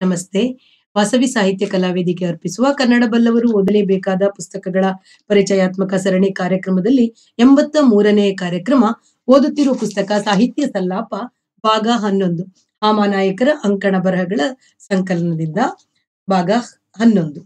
ನಮಸ್ತೆ ವಾಸವಿ ಸಾಹಿತ್ಯ ಕಲಾವೇದಿಕೆ ಅರ್ಪಿಸುವ ಕನ್ನಡ ಬಲ್ಲವರು ಓದಲೇಬೇಕಾದ ಪುಸ್ತಕಗಳ ಪರಿಚಯಾತ್ಮಕ ಸರಣಿ ಕಾರ್ಯಕ್ರಮದಲ್ಲಿ ಎಂಬತ್ತ ಮೂರನೇ ಕಾರ್ಯಕ್ರಮ ಓದುತ್ತಿರುವ ಪುಸ್ತಕ ಸಾಹಿತ್ಯ ಸಲ್ಲಾಪ ಭಾಗ ಹನ್ನೊಂದು ಹಾಮಾನಾಯಕರ ಅಂಕಣ ಬರಹಗಳ ಸಂಕಲನದಿಂದ ಭಾಗ ಹನ್ನೊಂದು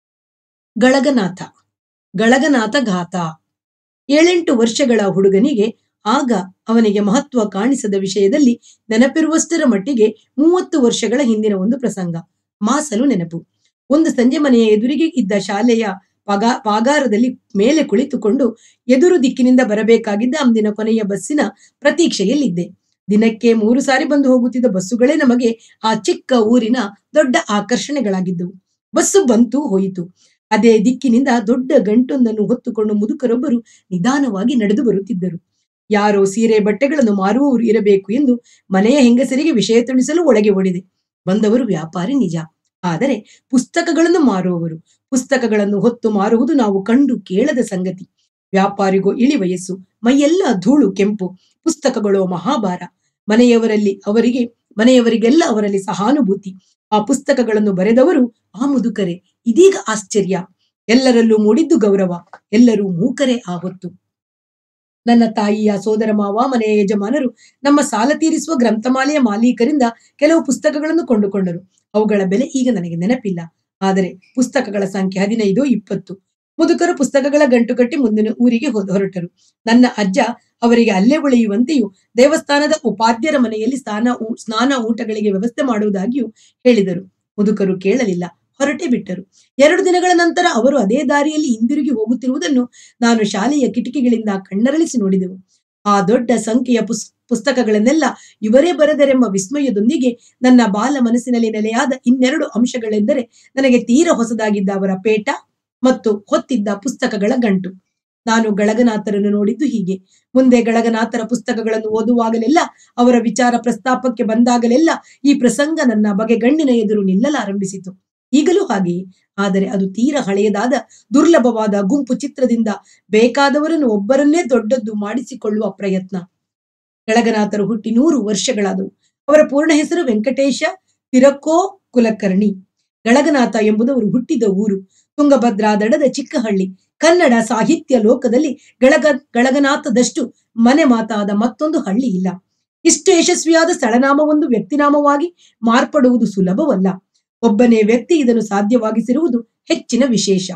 ಗಳಗನಾಥ ಗಳಗನಾಥ ಘಾತ ಏಳೆಂಟು ವರ್ಷಗಳ ಹುಡುಗನಿಗೆ ಆಗ ಅವನಿಗೆ ಮಹತ್ವ ಕಾಣಿಸದ ವಿಷಯದಲ್ಲಿ ನೆನಪಿರುವಷ್ಟರ ಮಟ್ಟಿಗೆ ಮೂವತ್ತು ವರ್ಷಗಳ ಹಿಂದಿನ ಒಂದು ಪ್ರಸಂಗ ಮಾಸಲು ನೆನಪು ಒಂದು ಸಂಜೆ ಮನೆಯ ಎದುರಿಗೆ ಇದ್ದ ಶಾಲೆಯ ಪಗಾ ಪಾಗಾರದಲ್ಲಿ ಮೇಲೆ ಕುಳಿತುಕೊಂಡು ಎದುರು ದಿಕ್ಕಿನಿಂದ ಬರಬೇಕಾಗಿದ್ದ ಅಂದಿನ ಕೊನೆಯ ಬಸ್ಸಿನ ಪ್ರತೀಕ್ಷೆಯಲ್ಲಿದ್ದೆ ದಿನಕ್ಕೆ ಮೂರು ಸಾರಿ ಬಂದು ಹೋಗುತ್ತಿದ್ದ ಬಸ್ಸುಗಳೇ ನಮಗೆ ಆ ಚಿಕ್ಕ ಊರಿನ ದೊಡ್ಡ ಆಕರ್ಷಣೆಗಳಾಗಿದ್ದವು ಬಸ್ಸು ಬಂತು ಹೋಯಿತು ಅದೇ ದಿಕ್ಕಿನಿಂದ ದೊಡ್ಡ ಗಂಟೊಂದನ್ನು ಹೊತ್ತುಕೊಂಡು ಮುದುಕರೊಬ್ಬರು ನಿಧಾನವಾಗಿ ನಡೆದು ಬರುತ್ತಿದ್ದರು ಯಾರೋ ಸೀರೆ ಬಟ್ಟೆಗಳನ್ನು ಮಾರುವವರು ಇರಬೇಕು ಎಂದು ಮನೆಯ ಹೆಂಗಸರಿಗೆ ವಿಷಯ ತಿಳಿಸಲು ಒಳಗೆ ಓಡಿದೆ ಬಂದವರು ವ್ಯಾಪಾರಿ ನಿಜ ಆದರೆ ಪುಸ್ತಕಗಳನ್ನು ಮಾರುವವರು ಪುಸ್ತಕಗಳನ್ನು ಹೊತ್ತು ಮಾರುವುದು ನಾವು ಕಂಡು ಕೇಳದ ಸಂಗತಿ ವ್ಯಾಪಾರಿಗೂ ಇಳಿ ವಯಸ್ಸು ಮೈಯೆಲ್ಲ ಧೂಳು ಕೆಂಪು ಪುಸ್ತಕಗಳು ಮಹಾಭಾರ ಮನೆಯವರಲ್ಲಿ ಅವರಿಗೆ ಮನೆಯವರಿಗೆಲ್ಲ ಅವರಲ್ಲಿ ಸಹಾನುಭೂತಿ ಆ ಪುಸ್ತಕಗಳನ್ನು ಬರೆದವರು ಆ ಮುದುಕರೇ ಇದೀಗ ಆಶ್ಚರ್ಯ ಎಲ್ಲರಲ್ಲೂ ಮೂಡಿದ್ದು ಗೌರವ ಎಲ್ಲರೂ ಮೂಕರೇ ಆ ಹೊತ್ತು ನನ್ನ ತಾಯಿಯ ಸೋದರ ಮಾವ ಮನೆಯ ಯಜಮಾನರು ನಮ್ಮ ಸಾಲ ತೀರಿಸುವ ಗ್ರಂಥಮಾಲೆಯ ಮಾಲೀಕರಿಂದ ಕೆಲವು ಪುಸ್ತಕಗಳನ್ನು ಕೊಂಡುಕೊಂಡರು ಅವುಗಳ ಬೆಲೆ ಈಗ ನನಗೆ ನೆನಪಿಲ್ಲ ಆದರೆ ಪುಸ್ತಕಗಳ ಸಂಖ್ಯೆ ಹದಿನೈದು ಇಪ್ಪತ್ತು ಮುದುಕರು ಪುಸ್ತಕಗಳ ಗಂಟು ಕಟ್ಟಿ ಮುಂದಿನ ಊರಿಗೆ ಹೊ- ಹೊರಟರು ನನ್ನ ಅಜ್ಜ ಅವರಿಗೆ ಅಲ್ಲೇ ಉಳಿಯುವಂತೆಯೂ ದೇವಸ್ಥಾನದ ಉಪಾಧ್ಯರ ಮನೆಯಲ್ಲಿ ಸ್ನಾನ ಊ- ಸ್ನಾನ ಊಟಗಳಿಗೆ ವ್ಯವಸ್ಥೆ ಮಾಡುವುದಾಗಿಯೂ ಹೇಳಿದರು ಮುದುಕರು ಕೇಳಲಿಲ್ಲ ಹೊರಟೇ ಬಿಟ್ಟರು ಎರಡು ದಿನಗಳ ನಂತರ ಅವರು ಅದೇ ದಾರಿಯಲ್ಲಿ ಹಿಂದಿರುಗಿ ಹೋಗುತ್ತಿರುವುದನ್ನು ನಾನು ಶಾಲೆಯ ಕಿಟಕಿಗಳಿಂದ ಕಣ್ಣರಳಿಸಿ ನೋಡಿದೆವು ಆ ದೊಡ್ಡ ಸಂಖ್ಯೆಯ ಪುಸ್ ಪುಸ್ತಕಗಳನ್ನೆಲ್ಲ ಇವರೇ ಬರೆದರೆಂಬ ವಿಸ್ಮಯದೊಂದಿಗೆ ನನ್ನ ಬಾಲ ಮನಸ್ಸಿನಲ್ಲಿ ನೆಲೆಯಾದ ಇನ್ನೆರಡು ಅಂಶಗಳೆಂದರೆ ನನಗೆ ತೀರ ಹೊಸದಾಗಿದ್ದ ಅವರ ಪೇಟ ಮತ್ತು ಹೊತ್ತಿದ್ದ ಪುಸ್ತಕಗಳ ಗಂಟು ನಾನು ಗಳಗನಾಥರನ್ನು ನೋಡಿದ್ದು ಹೀಗೆ ಮುಂದೆ ಗಳಗನಾಥರ ಪುಸ್ತಕಗಳನ್ನು ಓದುವಾಗಲೆಲ್ಲ ಅವರ ವಿಚಾರ ಪ್ರಸ್ತಾಪಕ್ಕೆ ಬಂದಾಗಲೆಲ್ಲ ಈ ಪ್ರಸಂಗ ನನ್ನ ಬಗೆಗಣ್ಣಿನ ಎದುರು ನಿಲ್ಲಲಾರಂಭಿಸಿತು ಈಗಲೂ ಹಾಗೆಯೇ ಆದರೆ ಅದು ತೀರ ಹಳೆಯದಾದ ದುರ್ಲಭವಾದ ಗುಂಪು ಚಿತ್ರದಿಂದ ಬೇಕಾದವರನ್ನು ಒಬ್ಬರನ್ನೇ ದೊಡ್ಡದ್ದು ಮಾಡಿಸಿಕೊಳ್ಳುವ ಪ್ರಯತ್ನ ಗಳಗನಾಥರು ಹುಟ್ಟಿ ನೂರು ವರ್ಷಗಳಾದವು ಅವರ ಪೂರ್ಣ ಹೆಸರು ವೆಂಕಟೇಶ ತಿರಕ್ಕೋ ಕುಲಕರ್ಣಿ ಗಳಗನಾಥ ಎಂಬುದು ಅವರು ಹುಟ್ಟಿದ ಊರು ತುಂಗಭದ್ರಾ ದಡದ ಚಿಕ್ಕ ಹಳ್ಳಿ ಕನ್ನಡ ಸಾಹಿತ್ಯ ಲೋಕದಲ್ಲಿ ಗಳಗ ಗಳಗನಾಥದಷ್ಟು ಮನೆ ಮಾತಾದ ಮತ್ತೊಂದು ಹಳ್ಳಿ ಇಲ್ಲ ಇಷ್ಟು ಯಶಸ್ವಿಯಾದ ಸ್ಥಳನಾಮವೊಂದು ವ್ಯಕ್ತಿನಾಮವಾಗಿ ಮಾರ್ಪಡುವುದು ಸುಲಭವಲ್ಲ ಒಬ್ಬನೇ ವ್ಯಕ್ತಿ ಇದನ್ನು ಸಾಧ್ಯವಾಗಿಸಿರುವುದು ಹೆಚ್ಚಿನ ವಿಶೇಷ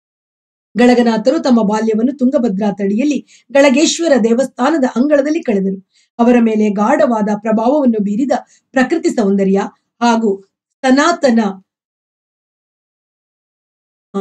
ಗಳಗನಾಥರು ತಮ್ಮ ಬಾಲ್ಯವನ್ನು ತುಂಗಭದ್ರಾ ತಡಿಯಲ್ಲಿ ಗಳಗೇಶ್ವರ ದೇವಸ್ಥಾನದ ಅಂಗಳದಲ್ಲಿ ಕಳೆದರು ಅವರ ಮೇಲೆ ಗಾಢವಾದ ಪ್ರಭಾವವನ್ನು ಬೀರಿದ ಪ್ರಕೃತಿ ಸೌಂದರ್ಯ ಹಾಗೂ ಸನಾತನ ಆ,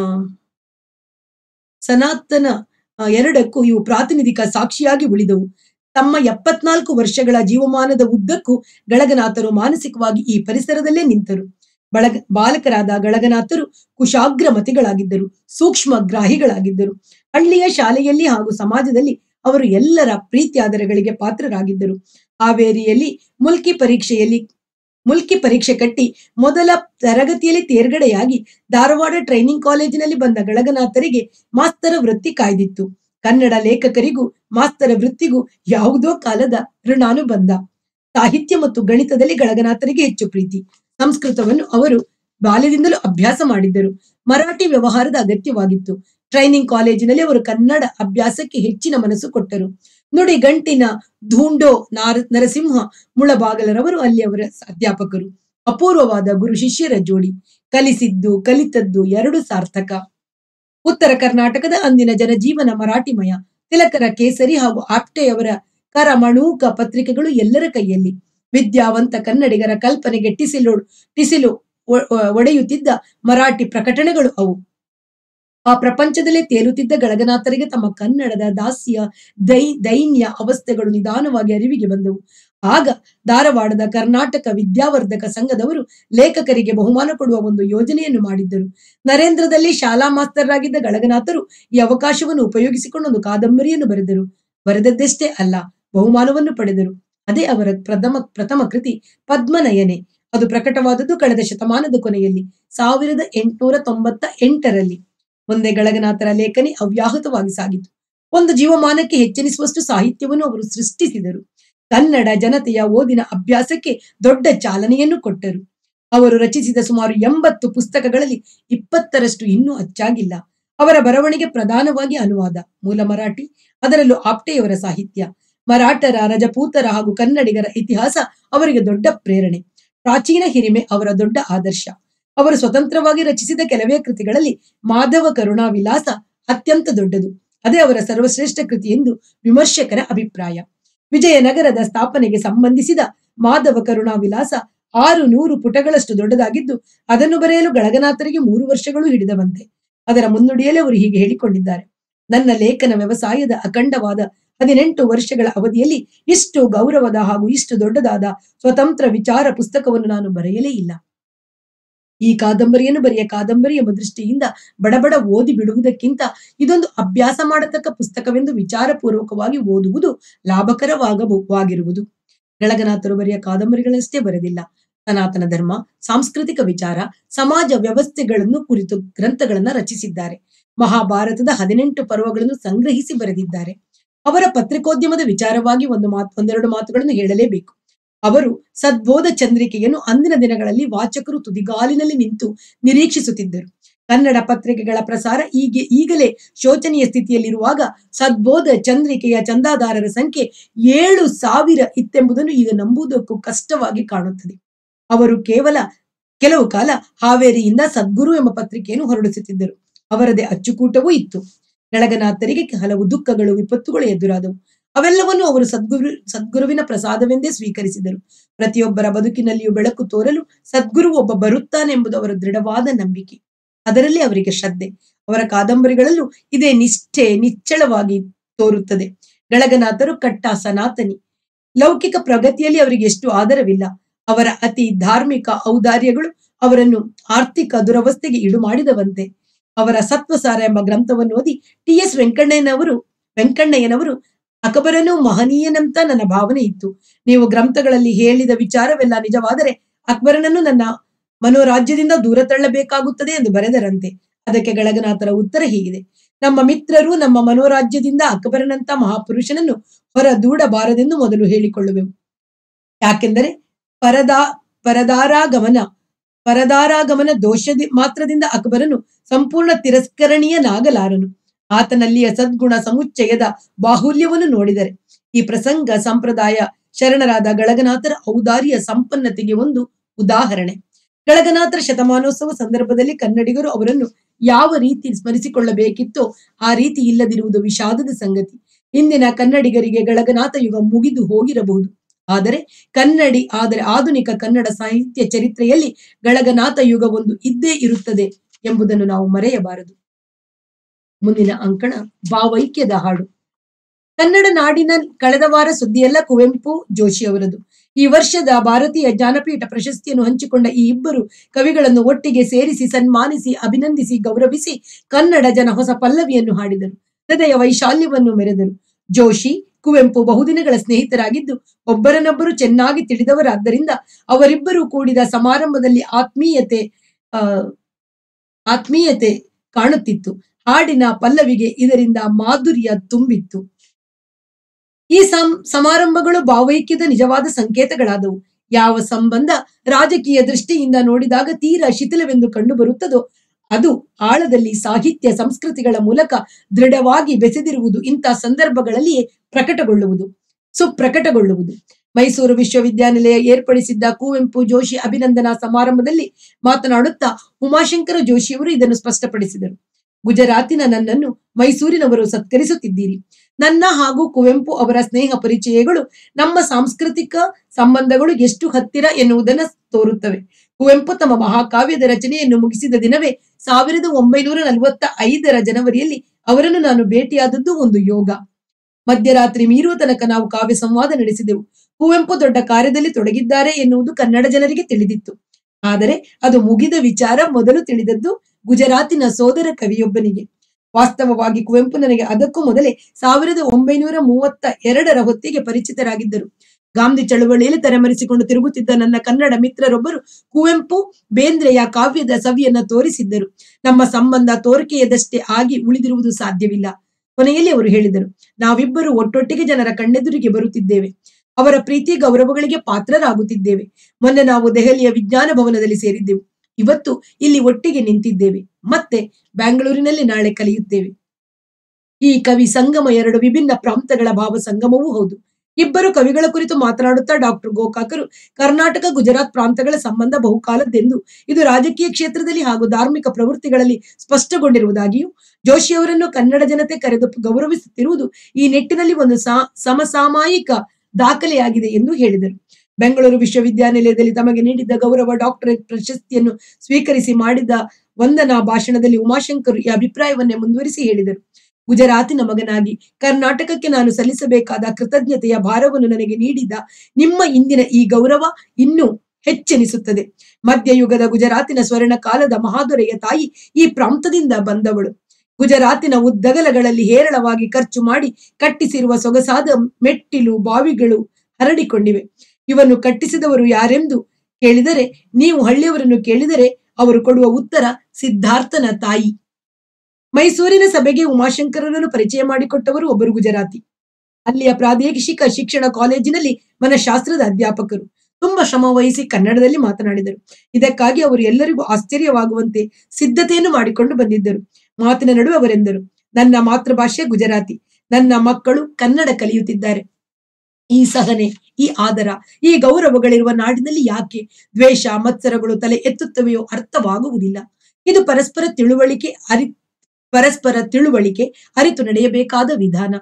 ಸನಾತನ ಆ, ಎರಡಕ್ಕೂ ಇವು ಪ್ರಾತಿನಿಧಿಕ ಸಾಕ್ಷಿಯಾಗಿ ಉಳಿದವು ತಮ್ಮ ಎಪ್ಪತ್ನಾಲ್ಕು ವರ್ಷಗಳ ಜೀವಮಾನದ ಉದ್ದಕ್ಕೂ ಗಳಗನಾಥರು ಮಾನಸಿಕವಾಗಿ ಈ ಪರಿಸರದಲ್ಲೇ ನಿಂತರು ಬಳಗ ಬಾಲಕರಾದ ಗಳಗನಾಥರು ಕುಶಾಗ್ರ ಮತಿಗಳಾಗಿದ್ದರು ಸೂಕ್ಷ್ಮ ಗ್ರಾಹಿಗಳಾಗಿದ್ದರು ಹಳ್ಳಿಯ ಶಾಲೆಯಲ್ಲಿ ಹಾಗೂ ಸಮಾಜದಲ್ಲಿ ಅವರು ಎಲ್ಲರ ಪ್ರೀತ್ಯಾದರಗಳಿಗೆ ಪಾತ್ರರಾಗಿದ್ದರು ಹಾವೇರಿಯಲ್ಲಿ ಮುಲ್ಕಿ ಪರೀಕ್ಷೆಯಲ್ಲಿ ಮುಲ್ಕಿ ಪರೀಕ್ಷೆ ಕಟ್ಟಿ ಮೊದಲ ತರಗತಿಯಲ್ಲಿ ತೇರ್ಗಡೆಯಾಗಿ ಧಾರವಾಡ ಟ್ರೈನಿಂಗ್ ಕಾಲೇಜಿನಲ್ಲಿ ಬಂದ ಗಳಗನಾಥರಿಗೆ ಮಾಸ್ತರ ವೃತ್ತಿ ಕಾಯ್ದಿತ್ತು ಕನ್ನಡ ಲೇಖಕರಿಗೂ ಮಾಸ್ತರ ವೃತ್ತಿಗೂ ಯಾವುದೋ ಕಾಲದ ಋಣಾನುಬಂಧ ಸಾಹಿತ್ಯ ಮತ್ತು ಗಣಿತದಲ್ಲಿ ಗಳಗನಾಥರಿಗೆ ಹೆಚ್ಚು ಪ್ರೀತಿ ಸಂಸ್ಕೃತವನ್ನು ಅವರು ಬಾಲ್ಯದಿಂದಲೂ ಅಭ್ಯಾಸ ಮಾಡಿದ್ದರು ಮರಾಠಿ ವ್ಯವಹಾರದ ಅಗತ್ಯವಾಗಿತ್ತು ಟ್ರೈನಿಂಗ್ ಕಾಲೇಜಿನಲ್ಲಿ ಅವರು ಕನ್ನಡ ಅಭ್ಯಾಸಕ್ಕೆ ಹೆಚ್ಚಿನ ಮನಸ್ಸು ಕೊಟ್ಟರು ನುಡಿ ಗಂಟಿನ ಧೂಂಡೋ ನಾರ ನರಸಿಂಹ ಮುಳಬಾಗಲರವರು ಅಲ್ಲಿ ಅವರ ಅಧ್ಯಾಪಕರು ಅಪೂರ್ವವಾದ ಗುರು ಶಿಷ್ಯರ ಜೋಡಿ ಕಲಿಸಿದ್ದು ಕಲಿತದ್ದು ಎರಡು ಸಾರ್ಥಕ ಉತ್ತರ ಕರ್ನಾಟಕದ ಅಂದಿನ ಜನಜೀವನ ಮರಾಠಿಮಯ ತಿಲಕರ ಕೇಸರಿ ಹಾಗೂ ಆಪ್ಟೆಯವರ ಕರಮಣೂಕ ಪತ್ರಿಕೆಗಳು ಎಲ್ಲರ ಕೈಯಲ್ಲಿ ವಿದ್ಯಾವಂತ ಕನ್ನಡಿಗರ ಕಲ್ಪನೆಗೆ ಟಿಸಿಲು ಟಿಸಿಲು ಒ- ಒ- ಒಡೆಯುತ್ತಿದ್ದ ಮರಾಠಿ ಪ್ರಕಟಣೆಗಳು ಅವು ಆ ಪ್ರಪಂಚದಲ್ಲೇ ತೇಲುತ್ತಿದ್ದ ಗಳಗನಾಥರಿಗೆ ತಮ್ಮ ಕನ್ನಡದ ದಾಸ್ಯ ದೈ ದೈನ್ಯ ಅವಸ್ಥೆಗಳು ನಿಧಾನವಾಗಿ ಅರಿವಿಗೆ ಬಂದವು ಆಗ ಧಾರವಾಡದ ಕರ್ನಾಟಕ ವಿದ್ಯಾವರ್ಧಕ ಸಂಘದವರು ಲೇಖಕರಿಗೆ ಬಹುಮಾನ ಕೊಡುವ ಒಂದು ಯೋಜನೆಯನ್ನು ಮಾಡಿದ್ದರು ನರೇಂದ್ರದಲ್ಲಿ ಶಾಲಾ ಮಾಸ್ತರಾಗಿದ್ದ ಗಳಗನಾಥರು ಈ ಅವಕಾಶವನ್ನು ಉಪಯೋಗಿಸಿಕೊಂಡು ಒಂದು ಕಾದಂಬರಿಯನ್ನು ಬರೆದರು ಬರೆದದ್ದಷ್ಟೇ ಅಲ್ಲ ಬಹುಮಾನವನ್ನು ಪಡೆದರು ಅದೇ ಅವರ ಪ್ರಥಮ ಪ್ರಥಮ ಕೃತಿ ಪದ್ಮನಯನೆ ಅದು ಪ್ರಕಟವಾದದ್ದು ಕಳೆದ ಶತಮಾನದ ಕೊನೆಯಲ್ಲಿ ಸಾವಿರದ ಎಂಟುನೂರ ತೊಂಬತ್ತ ಎಂಟರಲ್ಲಿ ಒಂದೇ ಗಳಗನಾಥರ ಲೇಖನಿ ಅವ್ಯಾಹತವಾಗಿ ಸಾಗಿತು ಒಂದು ಜೀವಮಾನಕ್ಕೆ ಹೆಚ್ಚೆನಿಸುವಷ್ಟು ಸಾಹಿತ್ಯವನ್ನು ಅವರು ಸೃಷ್ಟಿಸಿದರು ಕನ್ನಡ ಜನತೆಯ ಓದಿನ ಅಭ್ಯಾಸಕ್ಕೆ ದೊಡ್ಡ ಚಾಲನೆಯನ್ನು ಕೊಟ್ಟರು ಅವರು ರಚಿಸಿದ ಸುಮಾರು ಎಂಬತ್ತು ಪುಸ್ತಕಗಳಲ್ಲಿ ಇಪ್ಪತ್ತರಷ್ಟು ಇನ್ನೂ ಅಚ್ಚಾಗಿಲ್ಲ ಅವರ ಬರವಣಿಗೆ ಪ್ರಧಾನವಾಗಿ ಅನುವಾದ ಮೂಲ ಮರಾಠಿ ಅದರಲ್ಲೂ ಆಪ್ಟೆಯವರ ಸಾಹಿತ್ಯ ಮರಾಠರ ರಜಪೂತರ ಹಾಗೂ ಕನ್ನಡಿಗರ ಇತಿಹಾಸ ಅವರಿಗೆ ದೊಡ್ಡ ಪ್ರೇರಣೆ ಪ್ರಾಚೀನ ಹಿರಿಮೆ ಅವರ ದೊಡ್ಡ ಆದರ್ಶ ಅವರು ಸ್ವತಂತ್ರವಾಗಿ ರಚಿಸಿದ ಕೆಲವೇ ಕೃತಿಗಳಲ್ಲಿ ಮಾಧವ ಕರುಣಾ ವಿಲಾಸ ಅತ್ಯಂತ ದೊಡ್ಡದು ಅದೇ ಅವರ ಸರ್ವಶ್ರೇಷ್ಠ ಕೃತಿ ಎಂದು ವಿಮರ್ಶಕರ ಅಭಿಪ್ರಾಯ ವಿಜಯನಗರದ ಸ್ಥಾಪನೆಗೆ ಸಂಬಂಧಿಸಿದ ಮಾಧವ ಕರುಣಾ ವಿಲಾಸ ಆರು ನೂರು ಪುಟಗಳಷ್ಟು ದೊಡ್ಡದಾಗಿದ್ದು ಅದನ್ನು ಬರೆಯಲು ಗಳಗನಾಥರಿಗೆ ಮೂರು ವರ್ಷಗಳು ಹಿಡಿದವಂತೆ ಅದರ ಮುನ್ನುಡಿಯಲ್ಲಿ ಅವರು ಹೀಗೆ ಹೇಳಿಕೊಂಡಿದ್ದಾರೆ ನನ್ನ ಲೇಖನ ವ್ಯವಸಾಯದ ಅಖಂಡವಾದ ಹದಿನೆಂಟು ವರ್ಷಗಳ ಅವಧಿಯಲ್ಲಿ ಇಷ್ಟು ಗೌರವದ ಹಾಗೂ ಇಷ್ಟು ದೊಡ್ಡದಾದ ಸ್ವತಂತ್ರ ವಿಚಾರ ಪುಸ್ತಕವನ್ನು ನಾನು ಬರೆಯಲೇ ಇಲ್ಲ ಈ ಕಾದಂಬರಿಯನ್ನು ಬರೆಯ ಕಾದಂಬರಿ ಎಂಬ ದೃಷ್ಟಿಯಿಂದ ಬಡಬಡ ಓದಿ ಬಿಡುವುದಕ್ಕಿಂತ ಇದೊಂದು ಅಭ್ಯಾಸ ಮಾಡತಕ್ಕ ಪುಸ್ತಕವೆಂದು ವಿಚಾರಪೂರ್ವಕವಾಗಿ ಓದುವುದು ಲಾಭಕರವಾಗಬಹುವಾಗಿರುವುದು ಬೆಳಗನಾಥರು ಬರೆಯ ಕಾದಂಬರಿಗಳಷ್ಟೇ ಬರೆದಿಲ್ಲ ಸನಾತನ ಧರ್ಮ ಸಾಂಸ್ಕೃತಿಕ ವಿಚಾರ ಸಮಾಜ ವ್ಯವಸ್ಥೆಗಳನ್ನು ಕುರಿತು ಗ್ರಂಥಗಳನ್ನ ರಚಿಸಿದ್ದಾರೆ ಮಹಾಭಾರತದ ಹದಿನೆಂಟು ಪರ್ವಗಳನ್ನು ಸಂಗ್ರಹಿಸಿ ಬರೆದಿದ್ದಾರೆ ಅವರ ಪತ್ರಿಕೋದ್ಯಮದ ವಿಚಾರವಾಗಿ ಒಂದು ಮಾತು ಒಂದೆರಡು ಮಾತುಗಳನ್ನು ಹೇಳಲೇಬೇಕು ಅವರು ಸದ್ಬೋಧ ಚಂದ್ರಿಕೆಯನ್ನು ಅಂದಿನ ದಿನಗಳಲ್ಲಿ ವಾಚಕರು ತುದಿಗಾಲಿನಲ್ಲಿ ನಿಂತು ನಿರೀಕ್ಷಿಸುತ್ತಿದ್ದರು ಕನ್ನಡ ಪತ್ರಿಕೆಗಳ ಪ್ರಸಾರ ಈಗ ಈಗಲೇ ಶೋಚನೀಯ ಸ್ಥಿತಿಯಲ್ಲಿರುವಾಗ ಸದ್ಬೋಧ ಚಂದ್ರಿಕೆಯ ಚಂದಾದಾರರ ಸಂಖ್ಯೆ ಏಳು ಸಾವಿರ ಇತ್ತೆಂಬುದನ್ನು ಈಗ ನಂಬುವುದಕ್ಕೂ ಕಷ್ಟವಾಗಿ ಕಾಣುತ್ತದೆ ಅವರು ಕೇವಲ ಕೆಲವು ಕಾಲ ಹಾವೇರಿಯಿಂದ ಸದ್ಗುರು ಎಂಬ ಪತ್ರಿಕೆಯನ್ನು ಹೊರಡಿಸುತ್ತಿದ್ದರು ಅವರದೇ ಅಚ್ಚುಕೂಟವೂ ಇತ್ತು ಬೆಳಗನಾಥರಿಗೆ ಹಲವು ದುಃಖಗಳು ವಿಪತ್ತುಗಳು ಎದುರಾದವು ಅವೆಲ್ಲವನ್ನು ಅವರು ಸದ್ಗುರು ಸದ್ಗುರುವಿನ ಪ್ರಸಾದವೆಂದೇ ಸ್ವೀಕರಿಸಿದರು ಪ್ರತಿಯೊಬ್ಬರ ಬದುಕಿನಲ್ಲಿಯೂ ಬೆಳಕು ತೋರಲು ಸದ್ಗುರು ಒಬ್ಬ ಬರುತ್ತಾನೆ ಎಂಬುದು ಅವರ ದೃಢವಾದ ನಂಬಿಕೆ ಅದರಲ್ಲಿ ಅವರಿಗೆ ಶ್ರದ್ಧೆ ಅವರ ಕಾದಂಬರಿಗಳಲ್ಲೂ ಇದೇ ನಿಷ್ಠೆ ನಿಚ್ಚಳವಾಗಿ ತೋರುತ್ತದೆ ಬೆಳಗನಾಥರು ಕಟ್ಟ ಸನಾತನಿ ಲೌಕಿಕ ಪ್ರಗತಿಯಲ್ಲಿ ಅವರಿಗೆ ಎಷ್ಟು ಆದರವಿಲ್ಲ ಅವರ ಅತಿ ಧಾರ್ಮಿಕ ಔದಾರ್ಯಗಳು ಅವರನ್ನು ಆರ್ಥಿಕ ದುರವಸ್ಥೆಗೆ ಈಡು ಮಾಡಿದವಂತೆ ಅವರ ಸತ್ವಸಾರ ಎಂಬ ಗ್ರಂಥವನ್ನು ಓದಿ ಟಿ ಎಸ್ ವೆಂಕಣ್ಣಯ್ಯನವರು ವೆಂಕಣ್ಣಯ್ಯನವರು ಅಕಬರನು ಮಹನೀಯನಂತ ನನ್ನ ಭಾವನೆ ಇತ್ತು ನೀವು ಗ್ರಂಥಗಳಲ್ಲಿ ಹೇಳಿದ ವಿಚಾರವೆಲ್ಲ ನಿಜವಾದರೆ ಅಕ್ಬರನನ್ನು ನನ್ನ ಮನೋರಾಜ್ಯದಿಂದ ದೂರ ತಳ್ಳಬೇಕಾಗುತ್ತದೆ ಎಂದು ಬರೆದರಂತೆ ಅದಕ್ಕೆ ಗಳಗನಾಥರ ಉತ್ತರ ಹೀಗಿದೆ ನಮ್ಮ ಮಿತ್ರರು ನಮ್ಮ ಮನೋರಾಜ್ಯದಿಂದ ಅಕ್ಬರನಂತ ಮಹಾಪುರುಷನನ್ನು ಹೊರ ದೂಡಬಾರದೆಂದು ಮೊದಲು ಹೇಳಿಕೊಳ್ಳುವೆವು ಯಾಕೆಂದರೆ ಪರದಾ ಪರದಾರಾಗಮನ ಪರದಾರಾಗಮನ ದೋಷದಿ ಮಾತ್ರದಿಂದ ಅಕ್ಬರನು ಸಂಪೂರ್ಣ ತಿರಸ್ಕರಣೀಯನಾಗಲಾರನು ಆತನಲ್ಲಿಯ ಸದ್ಗುಣ ಸಮುಚ್ಚಯದ ಬಾಹುಲ್ಯವನ್ನು ನೋಡಿದರೆ ಈ ಪ್ರಸಂಗ ಸಂಪ್ರದಾಯ ಶರಣರಾದ ಗಳಗನಾಥರ ಔದಾರ್ಯ ಸಂಪನ್ನತೆಗೆ ಒಂದು ಉದಾಹರಣೆ ಗಳಗನಾಥರ ಶತಮಾನೋತ್ಸವ ಸಂದರ್ಭದಲ್ಲಿ ಕನ್ನಡಿಗರು ಅವರನ್ನು ಯಾವ ರೀತಿ ಸ್ಮರಿಸಿಕೊಳ್ಳಬೇಕಿತ್ತೋ ಆ ರೀತಿ ಇಲ್ಲದಿರುವುದು ವಿಷಾದದ ಸಂಗತಿ ಇಂದಿನ ಕನ್ನಡಿಗರಿಗೆ ಗಳಗನಾಥ ಯುಗ ಮುಗಿದು ಹೋಗಿರಬಹುದು ಆದರೆ ಕನ್ನಡಿ ಆದರೆ ಆಧುನಿಕ ಕನ್ನಡ ಸಾಹಿತ್ಯ ಚರಿತ್ರೆಯಲ್ಲಿ ಗಳಗನಾಥ ಯುಗ ಒಂದು ಇದ್ದೇ ಇರುತ್ತದೆ ಎಂಬುದನ್ನು ನಾವು ಮರೆಯಬಾರದು ಮುಂದಿನ ಅಂಕಣ ಭಾವೈಕ್ಯದ ಹಾಡು ಕನ್ನಡ ನಾಡಿನ ಕಳೆದ ವಾರ ಸುದ್ದಿಯೆಲ್ಲ ಕುವೆಂಪು ಜೋಶಿ ಅವರದು ಈ ವರ್ಷದ ಭಾರತೀಯ ಜ್ಞಾನಪೀಠ ಪ್ರಶಸ್ತಿಯನ್ನು ಹಂಚಿಕೊಂಡ ಈ ಇಬ್ಬರು ಕವಿಗಳನ್ನು ಒಟ್ಟಿಗೆ ಸೇರಿಸಿ ಸನ್ಮಾನಿಸಿ ಅಭಿನಂದಿಸಿ ಗೌರವಿಸಿ ಕನ್ನಡ ಜನ ಹೊಸ ಪಲ್ಲವಿಯನ್ನು ಹಾಡಿದರು ಹೃದಯ ವೈಶಾಲ್ಯವನ್ನು ಮೆರೆದರು ಜೋಶಿ ಕುವೆಂಪು ಬಹುದಿನಗಳ ಸ್ನೇಹಿತರಾಗಿದ್ದು ಒಬ್ಬರನ್ನೊಬ್ಬರು ಚೆನ್ನಾಗಿ ತಿಳಿದವರಾದ್ದರಿಂದ ಅವರಿಬ್ಬರು ಕೂಡಿದ ಸಮಾರಂಭದಲ್ಲಿ ಆತ್ಮೀಯತೆ ಆ ಆತ್ಮೀಯತೆ ಕಾಣುತ್ತಿತ್ತು ಹಾಡಿನ ಪಲ್ಲವಿಗೆ ಇದರಿಂದ ಮಾಧುರ್ಯ ತುಂಬಿತ್ತು ಈ ಸಂ ಸಮಾರಂಭಗಳು ಭಾವೈಕ್ಯದ ನಿಜವಾದ ಸಂಕೇತಗಳಾದವು ಯಾವ ಸಂಬಂಧ ರಾಜಕೀಯ ದೃಷ್ಟಿಯಿಂದ ನೋಡಿದಾಗ ತೀರಾ ಶಿಥಿಲವೆಂದು ಕಂಡು ಬರುತ್ತದೋ ಅದು ಆಳದಲ್ಲಿ ಸಾಹಿತ್ಯ ಸಂಸ್ಕೃತಿಗಳ ಮೂಲಕ ದೃಢವಾಗಿ ಬೆಸೆದಿರುವುದು ಇಂಥ ಸಂದರ್ಭಗಳಲ್ಲಿಯೇ ಪ್ರಕಟಗೊಳ್ಳುವುದು ಸುಪ್ರಕಟಗೊಳ್ಳುವುದು ಮೈಸೂರು ವಿಶ್ವವಿದ್ಯಾನಿಲಯ ಏರ್ಪಡಿಸಿದ್ದ ಕುವೆಂಪು ಜೋಶಿ ಅಭಿನಂದನಾ ಸಮಾರಂಭದಲ್ಲಿ ಮಾತನಾಡುತ್ತಾ ಉಮಾಶಂಕರ ಜೋಶಿಯವರು ಇದನ್ನು ಸ್ಪಷ್ಟಪಡಿಸಿದರು ಗುಜರಾತಿನ ನನ್ನನ್ನು ಮೈಸೂರಿನವರು ಸತ್ಕರಿಸುತ್ತಿದ್ದೀರಿ ನನ್ನ ಹಾಗೂ ಕುವೆಂಪು ಅವರ ಸ್ನೇಹ ಪರಿಚಯಗಳು ನಮ್ಮ ಸಾಂಸ್ಕೃತಿಕ ಸಂಬಂಧಗಳು ಎಷ್ಟು ಹತ್ತಿರ ಎನ್ನುವುದನ್ನು ತೋರುತ್ತವೆ ಕುವೆಂಪು ತಮ್ಮ ಮಹಾಕಾವ್ಯದ ರಚನೆಯನ್ನು ಮುಗಿಸಿದ ದಿನವೇ ಸಾವಿರದ ಒಂಬೈನೂರ ನಲವತ್ತ ಐದರ ಜನವರಿಯಲ್ಲಿ ಅವರನ್ನು ನಾನು ಭೇಟಿಯಾದದ್ದು ಒಂದು ಯೋಗ ಮಧ್ಯರಾತ್ರಿ ಮೀರುವ ತನಕ ನಾವು ಕಾವ್ಯ ಸಂವಾದ ನಡೆಸಿದೆವು ಕುವೆಂಪು ದೊಡ್ಡ ಕಾರ್ಯದಲ್ಲಿ ತೊಡಗಿದ್ದಾರೆ ಎನ್ನುವುದು ಕನ್ನಡ ಜನರಿಗೆ ತಿಳಿದಿತ್ತು ಆದರೆ ಅದು ಮುಗಿದ ವಿಚಾರ ಮೊದಲು ತಿಳಿದದ್ದು ಗುಜರಾತಿನ ಸೋದರ ಕವಿಯೊಬ್ಬನಿಗೆ ವಾಸ್ತವವಾಗಿ ಕುವೆಂಪು ನನಗೆ ಅದಕ್ಕೂ ಮೊದಲೇ ಸಾವಿರದ ಒಂಬೈನೂರ ಮೂವತ್ತ ಎರಡರ ಹೊತ್ತಿಗೆ ಪರಿಚಿತರಾಗಿದ್ದರು ಗಾಂಧಿ ಚಳುವಳಿಯಲ್ಲಿ ತೆರೆಮರೆಸಿಕೊಂಡು ತಿರುಗುತ್ತಿದ್ದ ನನ್ನ ಕನ್ನಡ ಮಿತ್ರರೊಬ್ಬರು ಕುವೆಂಪು ಬೇಂದ್ರೆಯ ಕಾವ್ಯದ ಸವಿಯನ್ನ ತೋರಿಸಿದ್ದರು ನಮ್ಮ ಸಂಬಂಧ ತೋರಿಕೆಯದಷ್ಟೇ ಆಗಿ ಉಳಿದಿರುವುದು ಸಾಧ್ಯವಿಲ್ಲ ಕೊನೆಯಲ್ಲಿ ಅವರು ಹೇಳಿದರು ನಾವಿಬ್ಬರು ಒಟ್ಟೊಟ್ಟಿಗೆ ಜನರ ಕಣ್ಣೆದುರಿಗೆ ಬರುತ್ತಿದ್ದೇವೆ ಅವರ ಪ್ರೀತಿ ಗೌರವಗಳಿಗೆ ಪಾತ್ರರಾಗುತ್ತಿದ್ದೇವೆ ಮೊನ್ನೆ ನಾವು ದೆಹಲಿಯ ವಿಜ್ಞಾನ ಭವನದಲ್ಲಿ ಸೇರಿದ್ದೆವು ಇವತ್ತು ಇಲ್ಲಿ ಒಟ್ಟಿಗೆ ನಿಂತಿದ್ದೇವೆ ಮತ್ತೆ ಬ್ಯಾಂಗ್ಳೂರಿನಲ್ಲಿ ನಾಳೆ ಕಲಿಯುತ್ತೇವೆ ಈ ಕವಿ ಸಂಗಮ ಎರಡು ವಿಭಿನ್ನ ಪ್ರಾಂತಗಳ ಭಾವ ಸಂಗಮವೂ ಹೌದು ಇಬ್ಬರು ಕವಿಗಳ ಕುರಿತು ಮಾತನಾಡುತ್ತಾ ಡಾಕ್ಟರ್ ಗೋಕಾಕರು ಕರ್ನಾಟಕ ಗುಜರಾತ್ ಪ್ರಾಂತಗಳ ಸಂಬಂಧ ಬಹುಕಾಲದ್ದೆಂದು ಇದು ರಾಜಕೀಯ ಕ್ಷೇತ್ರದಲ್ಲಿ ಹಾಗೂ ಧಾರ್ಮಿಕ ಪ್ರವೃತ್ತಿಗಳಲ್ಲಿ ಸ್ಪಷ್ಟಗೊಂಡಿರುವುದಾಗಿಯೂ ಜೋಶಿಯವರನ್ನು ಕನ್ನಡ ಜನತೆ ಕರೆದು ಗೌರವಿಸುತ್ತಿರುವುದು ಈ ನಿಟ್ಟಿನಲ್ಲಿ ಒಂದು ಸಾ ಸಮಸಾಮಾಯಿಕ ದಾಖಲೆಯಾಗಿದೆ ಎಂದು ಹೇಳಿದರು ಬೆಂಗಳೂರು ವಿಶ್ವವಿದ್ಯಾನಿಲಯದಲ್ಲಿ ತಮಗೆ ನೀಡಿದ್ದ ಗೌರವ ಡಾಕ್ಟರೇಟ್ ಪ್ರಶಸ್ತಿಯನ್ನು ಸ್ವೀಕರಿಸಿ ಮಾಡಿದ ವಂದನಾ ಭಾಷಣದಲ್ಲಿ ಉಮಾಶಂಕರ್ ಈ ಅಭಿಪ್ರಾಯವನ್ನೇ ಮುಂದುವರಿಸಿ ಹೇಳಿದರು ಗುಜರಾತಿನ ಮಗನಾಗಿ ಕರ್ನಾಟಕಕ್ಕೆ ನಾನು ಸಲ್ಲಿಸಬೇಕಾದ ಕೃತಜ್ಞತೆಯ ಭಾರವನ್ನು ನನಗೆ ನೀಡಿದ ನಿಮ್ಮ ಇಂದಿನ ಈ ಗೌರವ ಇನ್ನೂ ಹೆಚ್ಚೆನಿಸುತ್ತದೆ ಮಧ್ಯಯುಗದ ಗುಜರಾತಿನ ಸ್ವರ್ಣ ಕಾಲದ ಮಹಾದೊರೆಯ ತಾಯಿ ಈ ಪ್ರಾಂತದಿಂದ ಬಂದವಳು ಗುಜರಾತಿನ ಉದ್ದಗಲಗಳಲ್ಲಿ ಹೇರಳವಾಗಿ ಖರ್ಚು ಮಾಡಿ ಕಟ್ಟಿಸಿರುವ ಸೊಗಸಾದ ಮೆಟ್ಟಿಲು ಬಾವಿಗಳು ಹರಡಿಕೊಂಡಿವೆ ಇವನ್ನು ಕಟ್ಟಿಸಿದವರು ಯಾರೆಂದು ಕೇಳಿದರೆ ನೀವು ಹಳ್ಳಿಯವರನ್ನು ಕೇಳಿದರೆ ಅವರು ಕೊಡುವ ಉತ್ತರ ಸಿದ್ಧಾರ್ಥನ ತಾಯಿ ಮೈಸೂರಿನ ಸಭೆಗೆ ಉಮಾಶಂಕರರನ್ನು ಪರಿಚಯ ಮಾಡಿಕೊಟ್ಟವರು ಒಬ್ಬರು ಗುಜರಾತಿ ಅಲ್ಲಿಯ ಪ್ರಾದೇಶಿಕ ಶಿಕ್ಷಣ ಕಾಲೇಜಿನಲ್ಲಿ ಮನಃಶಾಸ್ತ್ರದ ಅಧ್ಯಾಪಕರು ತುಂಬಾ ಶ್ರಮ ವಹಿಸಿ ಕನ್ನಡದಲ್ಲಿ ಮಾತನಾಡಿದರು ಇದಕ್ಕಾಗಿ ಅವರು ಎಲ್ಲರಿಗೂ ಆಶ್ಚರ್ಯವಾಗುವಂತೆ ಸಿದ್ಧತೆಯನ್ನು ಮಾಡಿಕೊಂಡು ಬಂದಿದ್ದರು ಮಾತಿನ ನಡುವೆ ಅವರೆಂದರು ನನ್ನ ಮಾತೃಭಾಷೆ ಗುಜರಾತಿ ನನ್ನ ಮಕ್ಕಳು ಕನ್ನಡ ಕಲಿಯುತ್ತಿದ್ದಾರೆ ಈ ಸಹನೆ ಈ ಆದರ ಈ ಗೌರವಗಳಿರುವ ನಾಡಿನಲ್ಲಿ ಯಾಕೆ ದ್ವೇಷ ಮತ್ಸರಗಳು ತಲೆ ಎತ್ತುತ್ತವೆಯೋ ಅರ್ಥವಾಗುವುದಿಲ್ಲ ಇದು ಪರಸ್ಪರ ತಿಳುವಳಿಕೆ ಅರಿ ಪರಸ್ಪರ ತಿಳುವಳಿಕೆ ಅರಿತು ನಡೆಯಬೇಕಾದ ವಿಧಾನ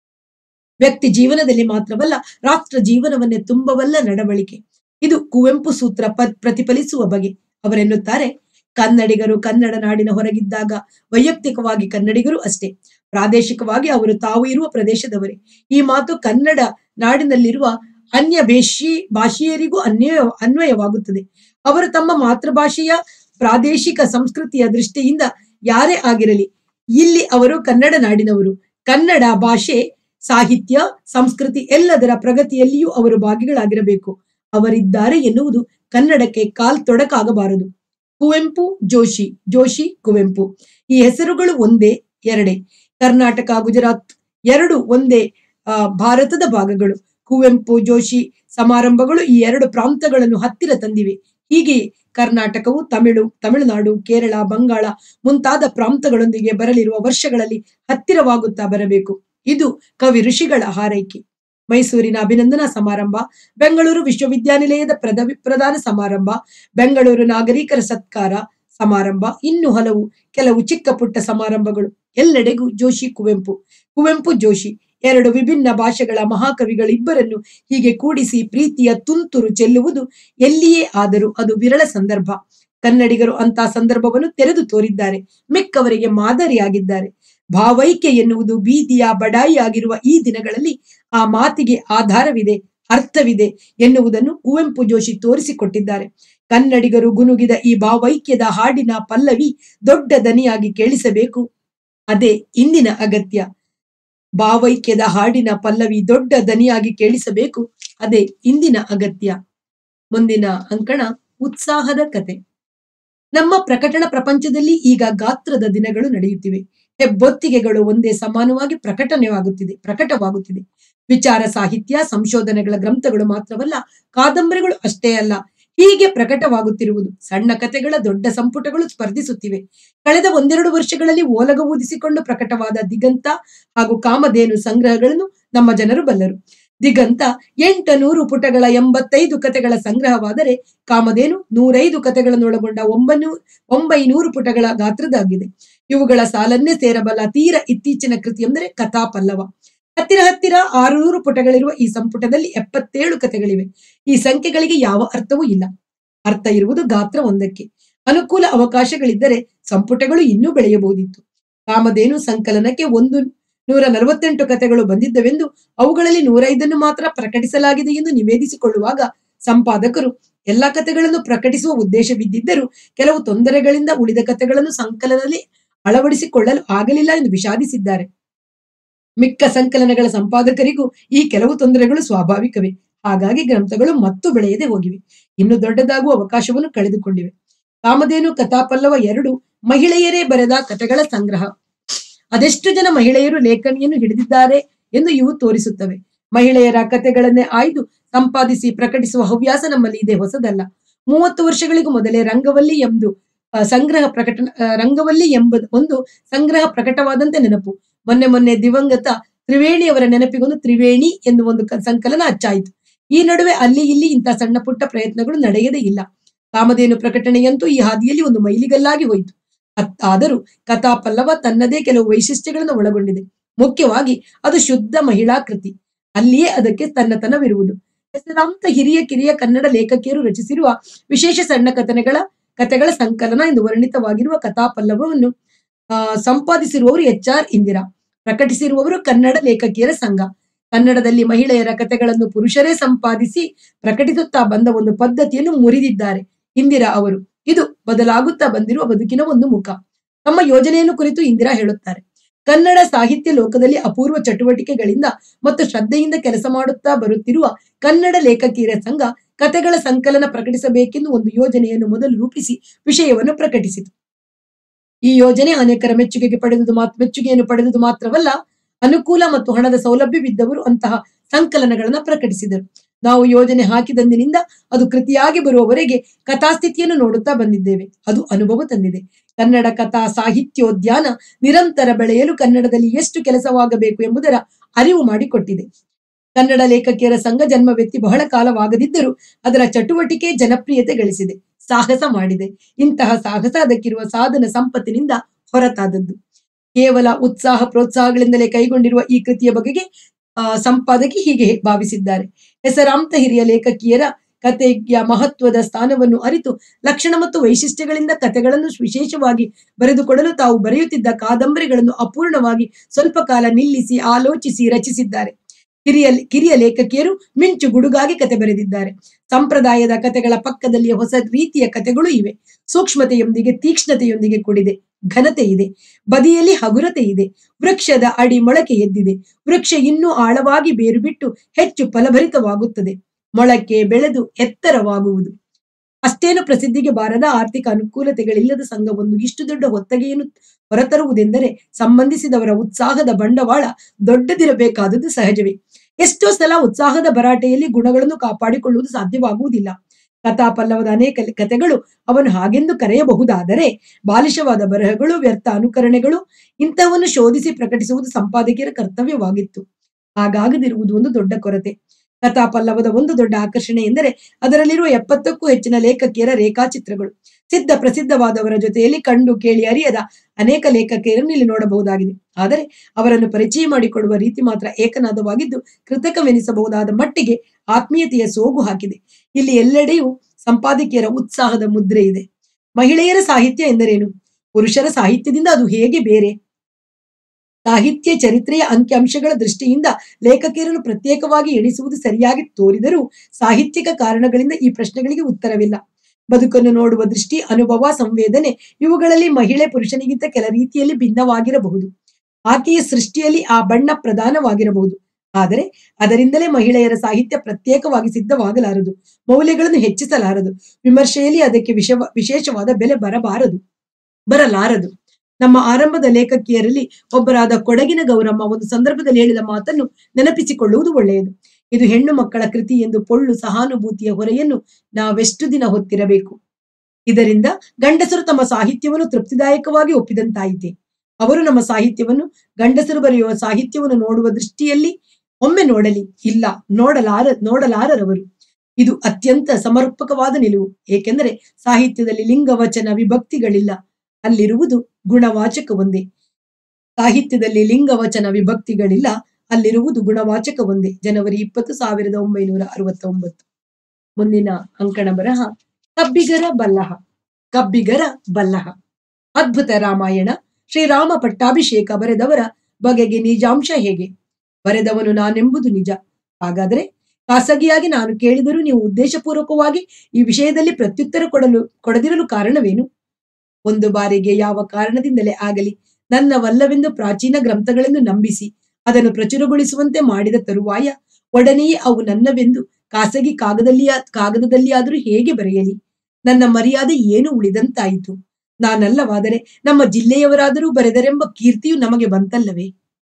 ವ್ಯಕ್ತಿ ಜೀವನದಲ್ಲಿ ಮಾತ್ರವಲ್ಲ ರಾಷ್ಟ್ರ ಜೀವನವನ್ನೇ ತುಂಬವಲ್ಲ ನಡವಳಿಕೆ ಇದು ಕುವೆಂಪು ಸೂತ್ರ ಪ- ಪ್ರತಿಫಲಿಸುವ ಬಗೆ ಅವರೆನ್ನುತ್ತಾರೆ ಕನ್ನಡಿಗರು ಕನ್ನಡ ನಾಡಿನ ಹೊರಗಿದ್ದಾಗ ವೈಯಕ್ತಿಕವಾಗಿ ಕನ್ನಡಿಗರು ಅಷ್ಟೇ ಪ್ರಾದೇಶಿಕವಾಗಿ ಅವರು ತಾವು ಇರುವ ಪ್ರದೇಶದವರೇ ಈ ಮಾತು ಕನ್ನಡ ನಾಡಿನಲ್ಲಿರುವ ಅನ್ಯ ಬೇಷಿ ಭಾಷೆಯರಿಗೂ ಅನ್ವಯ ಅನ್ವಯವಾಗುತ್ತದೆ ಅವರು ತಮ್ಮ ಮಾತೃಭಾಷೆಯ ಪ್ರಾದೇಶಿಕ ಸಂಸ್ಕೃತಿಯ ದೃಷ್ಟಿಯಿಂದ ಯಾರೇ ಆಗಿರಲಿ ಇಲ್ಲಿ ಅವರು ಕನ್ನಡ ನಾಡಿನವರು ಕನ್ನಡ ಭಾಷೆ ಸಾಹಿತ್ಯ ಸಂಸ್ಕೃತಿ ಎಲ್ಲದರ ಪ್ರಗತಿಯಲ್ಲಿಯೂ ಅವರು ಭಾಗಿಗಳಾಗಿರಬೇಕು ಅವರಿದ್ದಾರೆ ಎನ್ನುವುದು ಕನ್ನಡಕ್ಕೆ ಕಾಲ್ ತೊಡಕಾಗಬಾರದು ಕುವೆಂಪು ಜೋಶಿ ಜೋಶಿ ಕುವೆಂಪು ಈ ಹೆಸರುಗಳು ಒಂದೇ ಎರಡೇ ಕರ್ನಾಟಕ ಗುಜರಾತ್ ಎರಡು ಒಂದೇ ಆ, ಭಾರತದ ಭಾಗಗಳು ಕುವೆಂಪು ಜೋಶಿ ಸಮಾರಂಭಗಳು ಈ ಎರಡು ಪ್ರಾಂತಗಳನ್ನು ಹತ್ತಿರ ತಂದಿವೆ ಹೀಗೆಯೇ ಕರ್ನಾಟಕವು ತಮಿಳು ತಮಿಳುನಾಡು ಕೇರಳ ಬಂಗಾಳ ಮುಂತಾದ ಪ್ರಾಂತಗಳೊಂದಿಗೆ ಬರಲಿರುವ ವರ್ಷಗಳಲ್ಲಿ ಹತ್ತಿರವಾಗುತ್ತಾ ಬರಬೇಕು ಇದು ಕವಿ ಋಷಿಗಳ ಹಾರೈಕೆ ಮೈಸೂರಿನ ಅಭಿನಂದನಾ ಸಮಾರಂಭ ಬೆಂಗಳೂರು ವಿಶ್ವವಿದ್ಯಾನಿಲಯದ ಪ್ರದವಿ ಪ್ರದಾನ ಸಮಾರಂಭ ಬೆಂಗಳೂರು ನಾಗರಿಕರ ಸತ್ಕಾರ ಸಮಾರಂಭ ಇನ್ನು ಹಲವು ಕೆಲವು ಚಿಕ್ಕ ಪುಟ್ಟ ಸಮಾರಂಭಗಳು ಎಲ್ಲೆಡೆಗೂ ಜೋಶಿ ಕುವೆಂಪು ಕುವೆಂಪು ಜೋಶಿ ಎರಡು ವಿಭಿನ್ನ ಭಾಷೆಗಳ ಮಹಾಕವಿಗಳಿಬ್ಬರನ್ನು ಹೀಗೆ ಕೂಡಿಸಿ ಪ್ರೀತಿಯ ತುಂತುರು ಚೆಲ್ಲುವುದು ಎಲ್ಲಿಯೇ ಆದರೂ ಅದು ವಿರಳ ಸಂದರ್ಭ ಕನ್ನಡಿಗರು ಅಂತ ಸಂದರ್ಭವನ್ನು ತೆರೆದು ತೋರಿದ್ದಾರೆ ಮಿಕ್ಕವರಿಗೆ ಮಾದರಿಯಾಗಿದ್ದಾರೆ ಭಾವೈಕ್ಯ ಎನ್ನುವುದು ಬೀದಿಯ ಬಡಾಯಿ ಆಗಿರುವ ಈ ದಿನಗಳಲ್ಲಿ ಆ ಮಾತಿಗೆ ಆಧಾರವಿದೆ ಅರ್ಥವಿದೆ ಎನ್ನುವುದನ್ನು ಕುವೆಂಪು ಜೋಶಿ ತೋರಿಸಿಕೊಟ್ಟಿದ್ದಾರೆ ಕನ್ನಡಿಗರು ಗುನುಗಿದ ಈ ಭಾವೈಕ್ಯದ ಹಾಡಿನ ಪಲ್ಲವಿ ದೊಡ್ಡ ದನಿಯಾಗಿ ಕೇಳಿಸಬೇಕು ಅದೇ ಇಂದಿನ ಅಗತ್ಯ ಭಾವೈಕ್ಯದ ಹಾಡಿನ ಪಲ್ಲವಿ ದೊಡ್ಡ ದನಿಯಾಗಿ ಕೇಳಿಸಬೇಕು ಅದೇ ಇಂದಿನ ಅಗತ್ಯ ಮುಂದಿನ ಅಂಕಣ ಉತ್ಸಾಹದ ಕತೆ ನಮ್ಮ ಪ್ರಕಟಣ ಪ್ರಪಂಚದಲ್ಲಿ ಈಗ ಗಾತ್ರದ ದಿನಗಳು ನಡೆಯುತ್ತಿವೆ ಹೆಬ್ಬೊತ್ತಿಗೆಗಳು ಒಂದೇ ಸಮಾನವಾಗಿ ಪ್ರಕಟಣೆಯಾಗುತ್ತಿದೆ ಪ್ರಕಟವಾಗುತ್ತಿದೆ ವಿಚಾರ ಸಾಹಿತ್ಯ ಸಂಶೋಧನೆಗಳ ಗ್ರಂಥಗಳು ಮಾತ್ರವಲ್ಲ ಕಾದಂಬರಿಗಳು ಅಷ್ಟೇ ಅಲ್ಲ ಹೀಗೆ ಪ್ರಕಟವಾಗುತ್ತಿರುವುದು ಸಣ್ಣ ಕಥೆಗಳ ದೊಡ್ಡ ಸಂಪುಟಗಳು ಸ್ಪರ್ಧಿಸುತ್ತಿವೆ ಕಳೆದ ಒಂದೆರಡು ವರ್ಷಗಳಲ್ಲಿ ಓಲಗ ಊದಿಸಿಕೊಂಡು ಪ್ರಕಟವಾದ ದಿಗಂತ ಹಾಗೂ ಕಾಮಧೇನು ಸಂಗ್ರಹಗಳನ್ನು ನಮ್ಮ ಜನರು ಬಲ್ಲರು ದಿಗಂತ ಎಂಟು ನೂರು ಪುಟಗಳ ಎಂಬತ್ತೈದು ಕಥೆಗಳ ಸಂಗ್ರಹವಾದರೆ ಕಾಮಧೇನು ನೂರೈದು ಕಥೆಗಳನ್ನೊಳಗೊಂಡ ಒಂಬೈನೂ ಒಂಬೈನೂರು ಪುಟಗಳ ಗಾತ್ರದಾಗಿದೆ ಇವುಗಳ ಸಾಲನ್ನೇ ಸೇರಬಲ್ಲ ತೀರ ಇತ್ತೀಚಿನ ಕೃತಿ ಎಂದರೆ ಕಥಾ ಪಲ್ಲವ ಹತ್ತಿರ ಹತ್ತಿರ ಆರುನೂರು ಪುಟಗಳಿರುವ ಈ ಸಂಪುಟದಲ್ಲಿ ಎಪ್ಪತ್ತೇಳು ಕಥೆಗಳಿವೆ ಈ ಸಂಖ್ಯೆಗಳಿಗೆ ಯಾವ ಅರ್ಥವೂ ಇಲ್ಲ ಅರ್ಥ ಇರುವುದು ಗಾತ್ರ ಒಂದಕ್ಕೆ ಅನುಕೂಲ ಅವಕಾಶಗಳಿದ್ದರೆ ಸಂಪುಟಗಳು ಇನ್ನೂ ಬೆಳೆಯಬಹುದಿತ್ತು ಕಾಮಧೇನು ಸಂಕಲನಕ್ಕೆ ಒಂದು ನೂರ ನಲವತ್ತೆಂಟು ಕಥೆಗಳು ಬಂದಿದ್ದವೆಂದು ಅವುಗಳಲ್ಲಿ ನೂರೈದನ್ನು ಮಾತ್ರ ಪ್ರಕಟಿಸಲಾಗಿದೆ ಎಂದು ನಿವೇದಿಸಿಕೊಳ್ಳುವಾಗ ಸಂಪಾದಕರು ಎಲ್ಲಾ ಕಥೆಗಳನ್ನು ಪ್ರಕಟಿಸುವ ಉದ್ದೇಶವಿದ್ದಿದ್ದರೂ ಕೆಲವು ತೊಂದರೆಗಳಿಂದ ಉಳಿದ ಕಥೆಗಳನ್ನು ಸಂಕಲನದಲ್ಲಿ ಅಳವಡಿಸಿಕೊಳ್ಳಲು ಆಗಲಿಲ್ಲ ಎಂದು ವಿಷಾದಿಸಿದ್ದಾರೆ ಮಿಕ್ಕ ಸಂಕಲನಗಳ ಸಂಪಾದಕರಿಗೂ ಈ ಕೆಲವು ತೊಂದರೆಗಳು ಸ್ವಾಭಾವಿಕವೇ ಹಾಗಾಗಿ ಗ್ರಂಥಗಳು ಮತ್ತು ಬೆಳೆಯದೆ ಹೋಗಿವೆ ಇನ್ನು ದೊಡ್ಡದಾಗುವ ಅವಕಾಶವನ್ನು ಕಳೆದುಕೊಂಡಿವೆ ಕಾಮಧೇನು ಕಥಾಪಲ್ಲವ ಎರಡು ಮಹಿಳೆಯರೇ ಬರೆದ ಕಥೆಗಳ ಸಂಗ್ರಹ ಅದೆಷ್ಟು ಜನ ಮಹಿಳೆಯರು ಲೇಖನಿಯನ್ನು ಹಿಡಿದಿದ್ದಾರೆ ಎಂದು ಇವು ತೋರಿಸುತ್ತವೆ ಮಹಿಳೆಯರ ಕಥೆಗಳನ್ನೇ ಆಯ್ದು ಸಂಪಾದಿಸಿ ಪ್ರಕಟಿಸುವ ಹವ್ಯಾಸ ನಮ್ಮಲ್ಲಿ ಇದೆ ಹೊಸದಲ್ಲ ಮೂವತ್ತು ವರ್ಷಗಳಿಗೂ ಮೊದಲೇ ರಂಗವಲ್ಲಿ ಎಂದು ಆ, ಸಂಗ್ರಹ ಪ್ರಕಟಣ ಆ, ರಂಗವಲ್ಲಿ ಎಂಬುದು ಒಂದು ಸಂಗ್ರಹ ಪ್ರಕಟವಾದಂತೆ ನೆನಪು ಮೊನ್ನೆ ಮೊನ್ನೆ ದಿವಂಗತ ತ್ರಿವೇಣಿಯವರ ನೆನಪಿಗೊಂದು ತ್ರಿವೇಣಿ ಎಂದು ಒಂದು ಕ- ಸಂಕಲನ ಅಚ್ಚಾಯಿತು ಈ ನಡುವೆ ಅಲ್ಲಿ ಇಲ್ಲಿ ಇಂಥ ಸಣ್ಣ ಪುಟ್ಟ ಪ್ರಯತ್ನಗಳು ನಡೆಯದೇ ಇಲ್ಲ ಕಾಮಧೇನು ಪ್ರಕಟಣೆಯಂತೂ ಈ ಹಾದಿಯಲ್ಲಿ ಒಂದು ಮೈಲಿಗಲ್ಲಾಗಿ ಹೋಯಿತು ಅತ್- ಆದರೂ ಕಥಾ ಪಲ್ಲವ ತನ್ನದೇ ಕೆಲವು ವೈಶಿಷ್ಟ್ಯಗಳನ್ನು ಒಳಗೊಂಡಿದೆ ಮುಖ್ಯವಾಗಿ ಅದು ಶುದ್ಧ ಮಹಿಳಾ ಕೃತಿ ಅಲ್ಲಿಯೇ ಅದಕ್ಕೆ ತನ್ನತನವಿರುವುದು ಹೆಸರಾಂತ ಹಿರಿಯ ಕಿರಿಯ ಕನ್ನಡ ಲೇಖಕಿಯರು ರಚಿಸಿರುವ ವಿಶೇಷ ಸಣ್ಣ ಕಥನಗಳ ಕಥೆಗಳ ಸಂಕಲನ ಎಂದು ವರ್ಣಿತವಾಗಿರುವ ಕಥಾ ಪಲ್ಲವವನ್ನು ಆ, ಸಂಪಾದಿಸಿರುವವರು ಎಚ್ ಆರ್ ಇಂದಿರಾ ಪ್ರಕಟಿಸಿರುವವರು ಕನ್ನಡ ಲೇಖಕಿಯರ ಸಂಘ ಕನ್ನಡದಲ್ಲಿ ಮಹಿಳೆಯರ ಕಥೆಗಳನ್ನು ಪುರುಷರೇ ಸಂಪಾದಿಸಿ ಪ್ರಕಟಿಸುತ್ತಾ ಬಂದ ಒಂದು ಪದ್ಧತಿಯನ್ನು ಮುರಿದಿದ್ದಾರೆ ಇಂದಿರಾ ಅವರು ಇದು ಬದಲಾಗುತ್ತಾ ಬಂದಿರುವ ಬದುಕಿನ ಒಂದು ಮುಖ ತಮ್ಮ ಯೋಜನೆಯನ್ನು ಕುರಿತು ಇಂದಿರಾ ಹೇಳುತ್ತಾರೆ ಕನ್ನಡ ಸಾಹಿತ್ಯ ಲೋಕದಲ್ಲಿ ಅಪೂರ್ವ ಚಟುವಟಿಕೆಗಳಿಂದ ಮತ್ತು ಶ್ರದ್ಧೆಯಿಂದ ಕೆಲಸ ಮಾಡುತ್ತಾ ಬರುತ್ತಿರುವ ಕನ್ನಡ ಲೇಖಕಿಯರ ಸಂಘ ಕಥೆಗಳ ಸಂಕಲನ ಪ್ರಕಟಿಸಬೇಕೆಂದು ಒಂದು ಯೋಜನೆಯನ್ನು ಮೊದಲು ರೂಪಿಸಿ ವಿಷಯವನ್ನು ಪ್ರಕಟಿಸಿತು ಈ ಯೋಜನೆ ಅನೇಕರ ಮೆಚ್ಚುಗೆಗೆ ಪಡೆದುದು ಮಾತ್ರ ಮೆಚ್ಚುಗೆಯನ್ನು ಪಡೆದುದು ಮಾತ್ರವಲ್ಲ ಅನುಕೂಲ ಮತ್ತು ಹಣದ ಸೌಲಭ್ಯವಿದ್ದವರು ಅಂತಹ ಸಂಕಲನಗಳನ್ನ ಪ್ರಕಟಿಸಿದರು ನಾವು ಯೋಜನೆ ಹಾಕಿದಂದಿನಿಂದ ಅದು ಕೃತಿಯಾಗಿ ಬರುವವರೆಗೆ ಕಥಾಸ್ಥಿತಿಯನ್ನು ನೋಡುತ್ತಾ ಬಂದಿದ್ದೇವೆ ಅದು ಅನುಭವ ತಂದಿದೆ ಕನ್ನಡ ಕಥಾ ಸಾಹಿತ್ಯೋದ್ಯಾನ ನಿರಂತರ ಬೆಳೆಯಲು ಕನ್ನಡದಲ್ಲಿ ಎಷ್ಟು ಕೆಲಸವಾಗಬೇಕು ಎಂಬುದರ ಅರಿವು ಮಾಡಿಕೊಟ್ಟಿದೆ ಕನ್ನಡ ಲೇಖಕಿಯರ ಸಂಘ ಜನ್ಮವೆತ್ತಿ ಬಹಳ ಕಾಲವಾಗದಿದ್ದರೂ ಅದರ ಚಟುವಟಿಕೆ ಜನಪ್ರಿಯತೆ ಗಳಿಸಿದೆ ಸಾಹಸ ಮಾಡಿದೆ ಇಂತಹ ಸಾಹಸ ಅದಕ್ಕಿರುವ ಸಾಧನ ಸಂಪತ್ತಿನಿಂದ ಹೊರತಾದದ್ದು ಕೇವಲ ಉತ್ಸಾಹ ಪ್ರೋತ್ಸಾಹಗಳಿಂದಲೇ ಕೈಗೊಂಡಿರುವ ಈ ಕೃತಿಯ ಬಗೆಗೆ ಆ, ಸಂಪಾದಕಿ ಹೀಗೆ ಭಾವಿಸಿದ್ದಾರೆ ಹೆಸರಾಂತ ಹಿರಿಯ ಲೇಖಕಿಯರ ಕಥೆಯ ಮಹತ್ವದ ಸ್ಥಾನವನ್ನು ಅರಿತು ಲಕ್ಷಣ ಮತ್ತು ವೈಶಿಷ್ಟ್ಯಗಳಿಂದ ಕಥೆಗಳನ್ನು ವಿಶೇಷವಾಗಿ ಬರೆದುಕೊಡಲು ತಾವು ಬರೆಯುತ್ತಿದ್ದ ಕಾದಂಬರಿಗಳನ್ನು ಅಪೂರ್ಣವಾಗಿ ಸ್ವಲ್ಪ ಕಾಲ ನಿಲ್ಲಿಸಿ ಆಲೋಚಿಸಿ ರಚಿಸಿದ್ದಾರೆ ಕಿರಿಯ ಕಿರಿಯ ಲೇಖಕಿಯರು ಮಿಂಚು ಗುಡುಗಾಗಿ ಕತೆ ಬರೆದಿದ್ದಾರೆ ಸಂಪ್ರದಾಯದ ಕಥೆಗಳ ಪಕ್ಕದಲ್ಲಿ ಹೊಸ ರೀತಿಯ ಕಥೆಗಳು ಇವೆ ಸೂಕ್ಷ್ಮತೆಯೊಂದಿಗೆ ತೀಕ್ಷ್ಣತೆಯೊಂದಿಗೆ ಕೂಡಿದೆ ಘನತೆ ಇದೆ ಬದಿಯಲ್ಲಿ ಹಗುರತೆ ಇದೆ ವೃಕ್ಷದ ಅಡಿ ಮೊಳಕೆ ಎದ್ದಿದೆ ವೃಕ್ಷ ಇನ್ನೂ ಆಳವಾಗಿ ಬೇರು ಬಿಟ್ಟು ಹೆಚ್ಚು ಫಲಭರಿತವಾಗುತ್ತದೆ ಮೊಳಕೆ ಬೆಳೆದು ಎತ್ತರವಾಗುವುದು ಅಷ್ಟೇನು ಪ್ರಸಿದ್ಧಿಗೆ ಬಾರದ ಆರ್ಥಿಕ ಅನುಕೂಲತೆಗಳಿಲ್ಲದ ಸಂಘವೊಂದು ಇಷ್ಟು ದೊಡ್ಡ ಹೊತ್ತಗೆಯನ್ನು ಹೊರತರುವುದೆಂದರೆ ಸಂಬಂಧಿಸಿದವರ ಉತ್ಸಾಹದ ಬಂಡವಾಳ ದೊಡ್ಡದಿರಬೇಕಾದದ್ದು ಸಹಜವೇ ಎಷ್ಟೋ ಸಲ ಉತ್ಸಾಹದ ಭರಾಟೆಯಲ್ಲಿ ಗುಣಗಳನ್ನು ಕಾಪಾಡಿಕೊಳ್ಳುವುದು ಸಾಧ್ಯವಾಗುವುದಿಲ್ಲ ಕಥಾ ಪಲ್ಲವದ ಅನೇಕ ಲಿ- ಕಥೆಗಳು ಅವನು ಹಾಗೆಂದು ಕರೆಯಬಹುದಾದರೆ ಬಾಲಿಶವಾದ ಬರಹಗಳು ವ್ಯರ್ಥ ಅನುಕರಣೆಗಳು ಇಂಥವನ್ನು ಶೋಧಿಸಿ ಪ್ರಕಟಿಸುವುದು ಸಂಪಾದಕಿಯರ ಕರ್ತವ್ಯವಾಗಿತ್ತು ಹಾಗಾಗದಿರುವುದು ಒಂದು ದೊಡ್ಡ ಕೊರತೆ ಕಥಾ ಪಲ್ಲವದ ಒಂದು ದೊಡ್ಡ ಆಕರ್ಷಣೆ ಎಂದರೆ ಅದರಲ್ಲಿರುವ ಎಪ್ಪತ್ತಕ್ಕೂ ಹೆಚ್ಚಿನ ಲೇಖಕಿಯರ ರೇಖಾಚಿತ್ರಗಳು ಸಿದ್ಧ ಪ್ರಸಿದ್ಧವಾದವರ ಜೊತೆಯಲ್ಲಿ ಕಂಡು ಕೇಳಿ ಅರಿಯದ ಅನೇಕ ಲೇಖಕಿಯರನ್ನು ಇಲ್ಲಿ ನೋಡಬಹುದಾಗಿದೆ ಆದರೆ ಅವರನ್ನು ಪರಿಚಯ ಮಾಡಿಕೊಡುವ ರೀತಿ ಮಾತ್ರ ಏಕನಾದವಾಗಿದ್ದು ಕೃತಕವೆನಿಸಬಹುದಾದ ಮಟ್ಟಿಗೆ ಆತ್ಮೀಯತೆಯ ಸೋಗು ಹಾಕಿದೆ ಇಲ್ಲಿ ಎಲ್ಲೆಡೆಯೂ ಸಂಪಾದಕಿಯರ ಉತ್ಸಾಹದ ಮುದ್ರೆ ಇದೆ ಮಹಿಳೆಯರ ಸಾಹಿತ್ಯ ಎಂದರೇನು ಪುರುಷರ ಸಾಹಿತ್ಯದಿಂದ ಅದು ಹೇಗೆ ಬೇರೆ ಸಾಹಿತ್ಯ ಚರಿತ್ರೆಯ ಅಂಕಿಅಂಶಗಳ ದೃಷ್ಟಿಯಿಂದ ಲೇಖಕಿಯರನ್ನು ಪ್ರತ್ಯೇಕವಾಗಿ ಎಣಿಸುವುದು ಸರಿಯಾಗಿ ತೋರಿದರೂ ಸಾಹಿತ್ಯಿಕ ಕಾರಣಗಳಿಂದ ಈ ಪ್ರಶ್ನೆಗಳಿಗೆ ಉತ್ತರವಿಲ್ಲ ಬದುಕನ್ನು ನೋಡುವ ದೃಷ್ಟಿ ಅನುಭವ ಸಂವೇದನೆ ಇವುಗಳಲ್ಲಿ ಮಹಿಳೆ ಪುರುಷನಿಗಿಂತ ಕೆಲ ರೀತಿಯಲ್ಲಿ ಭಿನ್ನವಾಗಿರಬಹುದು ಆಕೆಯ ಸೃಷ್ಟಿಯಲ್ಲಿ ಆ ಬಣ್ಣ ಪ್ರಧಾನವಾಗಿರಬಹುದು ಆದರೆ ಅದರಿಂದಲೇ ಮಹಿಳೆಯರ ಸಾಹಿತ್ಯ ಪ್ರತ್ಯೇಕವಾಗಿ ಸಿದ್ಧವಾಗಲಾರದು ಮೌಲ್ಯಗಳನ್ನು ಹೆಚ್ಚಿಸಲಾರದು ವಿಮರ್ಶೆಯಲ್ಲಿ ಅದಕ್ಕೆ ವಿಷ ವಿಶೇಷವಾದ ಬೆಲೆ ಬರಬಾರದು ಬರಲಾರದು ನಮ್ಮ ಆರಂಭದ ಲೇಖಕಿಯರಲ್ಲಿ ಒಬ್ಬರಾದ ಕೊಡಗಿನ ಗೌರಮ್ಮ ಒಂದು ಸಂದರ್ಭದಲ್ಲಿ ಹೇಳಿದ ಮಾತನ್ನು ನೆನಪಿಸಿಕೊಳ್ಳುವುದು ಒಳ್ಳೆಯದು ಇದು ಹೆಣ್ಣು ಮಕ್ಕಳ ಕೃತಿ ಎಂದು ಪೊಳ್ಳು ಸಹಾನುಭೂತಿಯ ಹೊರೆಯನ್ನು ನಾವೆಷ್ಟು ದಿನ ಹೊತ್ತಿರಬೇಕು ಇದರಿಂದ ಗಂಡಸರು ತಮ್ಮ ಸಾಹಿತ್ಯವನ್ನು ತೃಪ್ತಿದಾಯಕವಾಗಿ ಒಪ್ಪಿದಂತಾಯಿತೆ ಅವರು ನಮ್ಮ ಸಾಹಿತ್ಯವನ್ನು ಗಂಡಸರು ಬರೆಯುವ ಸಾಹಿತ್ಯವನ್ನು ನೋಡುವ ದೃಷ್ಟಿಯಲ್ಲಿ ಒಮ್ಮೆ ನೋಡಲಿ ಇಲ್ಲ ನೋಡಲಾರ ನೋಡಲಾರರವರು ಇದು ಅತ್ಯಂತ ಸಮರ್ಪಕವಾದ ನಿಲುವು ಏಕೆಂದರೆ ಸಾಹಿತ್ಯದಲ್ಲಿ ಲಿಂಗವಚನ ವಿಭಕ್ತಿಗಳಿಲ್ಲ ಅಲ್ಲಿರುವುದು ಗುಣವಾಚಕ ಒಂದೇ ಸಾಹಿತ್ಯದಲ್ಲಿ ಲಿಂಗವಚನ ವಿಭಕ್ತಿಗಳಿಲ್ಲ ಅಲ್ಲಿರುವುದು ಗುಣವಾಚಕ ಒಂದೇ ಜನವರಿ ಇಪ್ಪತ್ತು ಸಾವಿರದ ಒಂಬೈನೂರ ಅರವತ್ತೊಂಬತ್ತು ಮುಂದಿನ ಅಂಕಣ ಬರಹ ಕಬ್ಬಿಗರ ಬಲ್ಲಹ ಕಬ್ಬಿಗರ ಬಲ್ಲಹ ಅದ್ಭುತ ರಾಮಾಯಣ ಶ್ರೀರಾಮ ಪಟ್ಟಾಭಿಷೇಕ ಬರೆದವರ ಬಗೆಗೆ ನಿಜಾಂಶ ಹೇಗೆ ಬರೆದವನು ನಾನೆಂಬುದು ನಿಜ ಹಾಗಾದರೆ ಖಾಸಗಿಯಾಗಿ ನಾನು ಕೇಳಿದರೂ ನೀವು ಉದ್ದೇಶಪೂರ್ವಕವಾಗಿ ಈ ವಿಷಯದಲ್ಲಿ ಪ್ರತ್ಯುತ್ತರ ಕೊಡಲು ಕೊಡದಿರಲು ಕಾರಣವೇನು ಒಂದು ಬಾರಿಗೆ ಯಾವ ಕಾರಣದಿಂದಲೇ ಆಗಲಿ ನನ್ನವಲ್ಲವೆಂದು ಪ್ರಾಚೀನ ಗ್ರಂಥಗಳೆಂದು ನಂಬಿಸಿ ಅದನ್ನು ಪ್ರಚುರಗೊಳಿಸುವಂತೆ ಮಾಡಿದ ತರುವಾಯ ಒಡನೆಯೇ ಅವು ನನ್ನವೆಂದು ಖಾಸಗಿ ಕಾಗದಲ್ಲಿಯ ಕಾಗದದಲ್ಲಿಯಾದರೂ ಹೇಗೆ ಬರೆಯಲಿ ನನ್ನ ಮರ್ಯಾದೆ ಏನು ಉಳಿದಂತಾಯಿತು ನಾನಲ್ಲವಾದರೆ ನಮ್ಮ ಜಿಲ್ಲೆಯವರಾದರೂ ಬರೆದರೆಂಬ ಕೀರ್ತಿಯು ನಮಗೆ ಬಂತಲ್ಲವೇ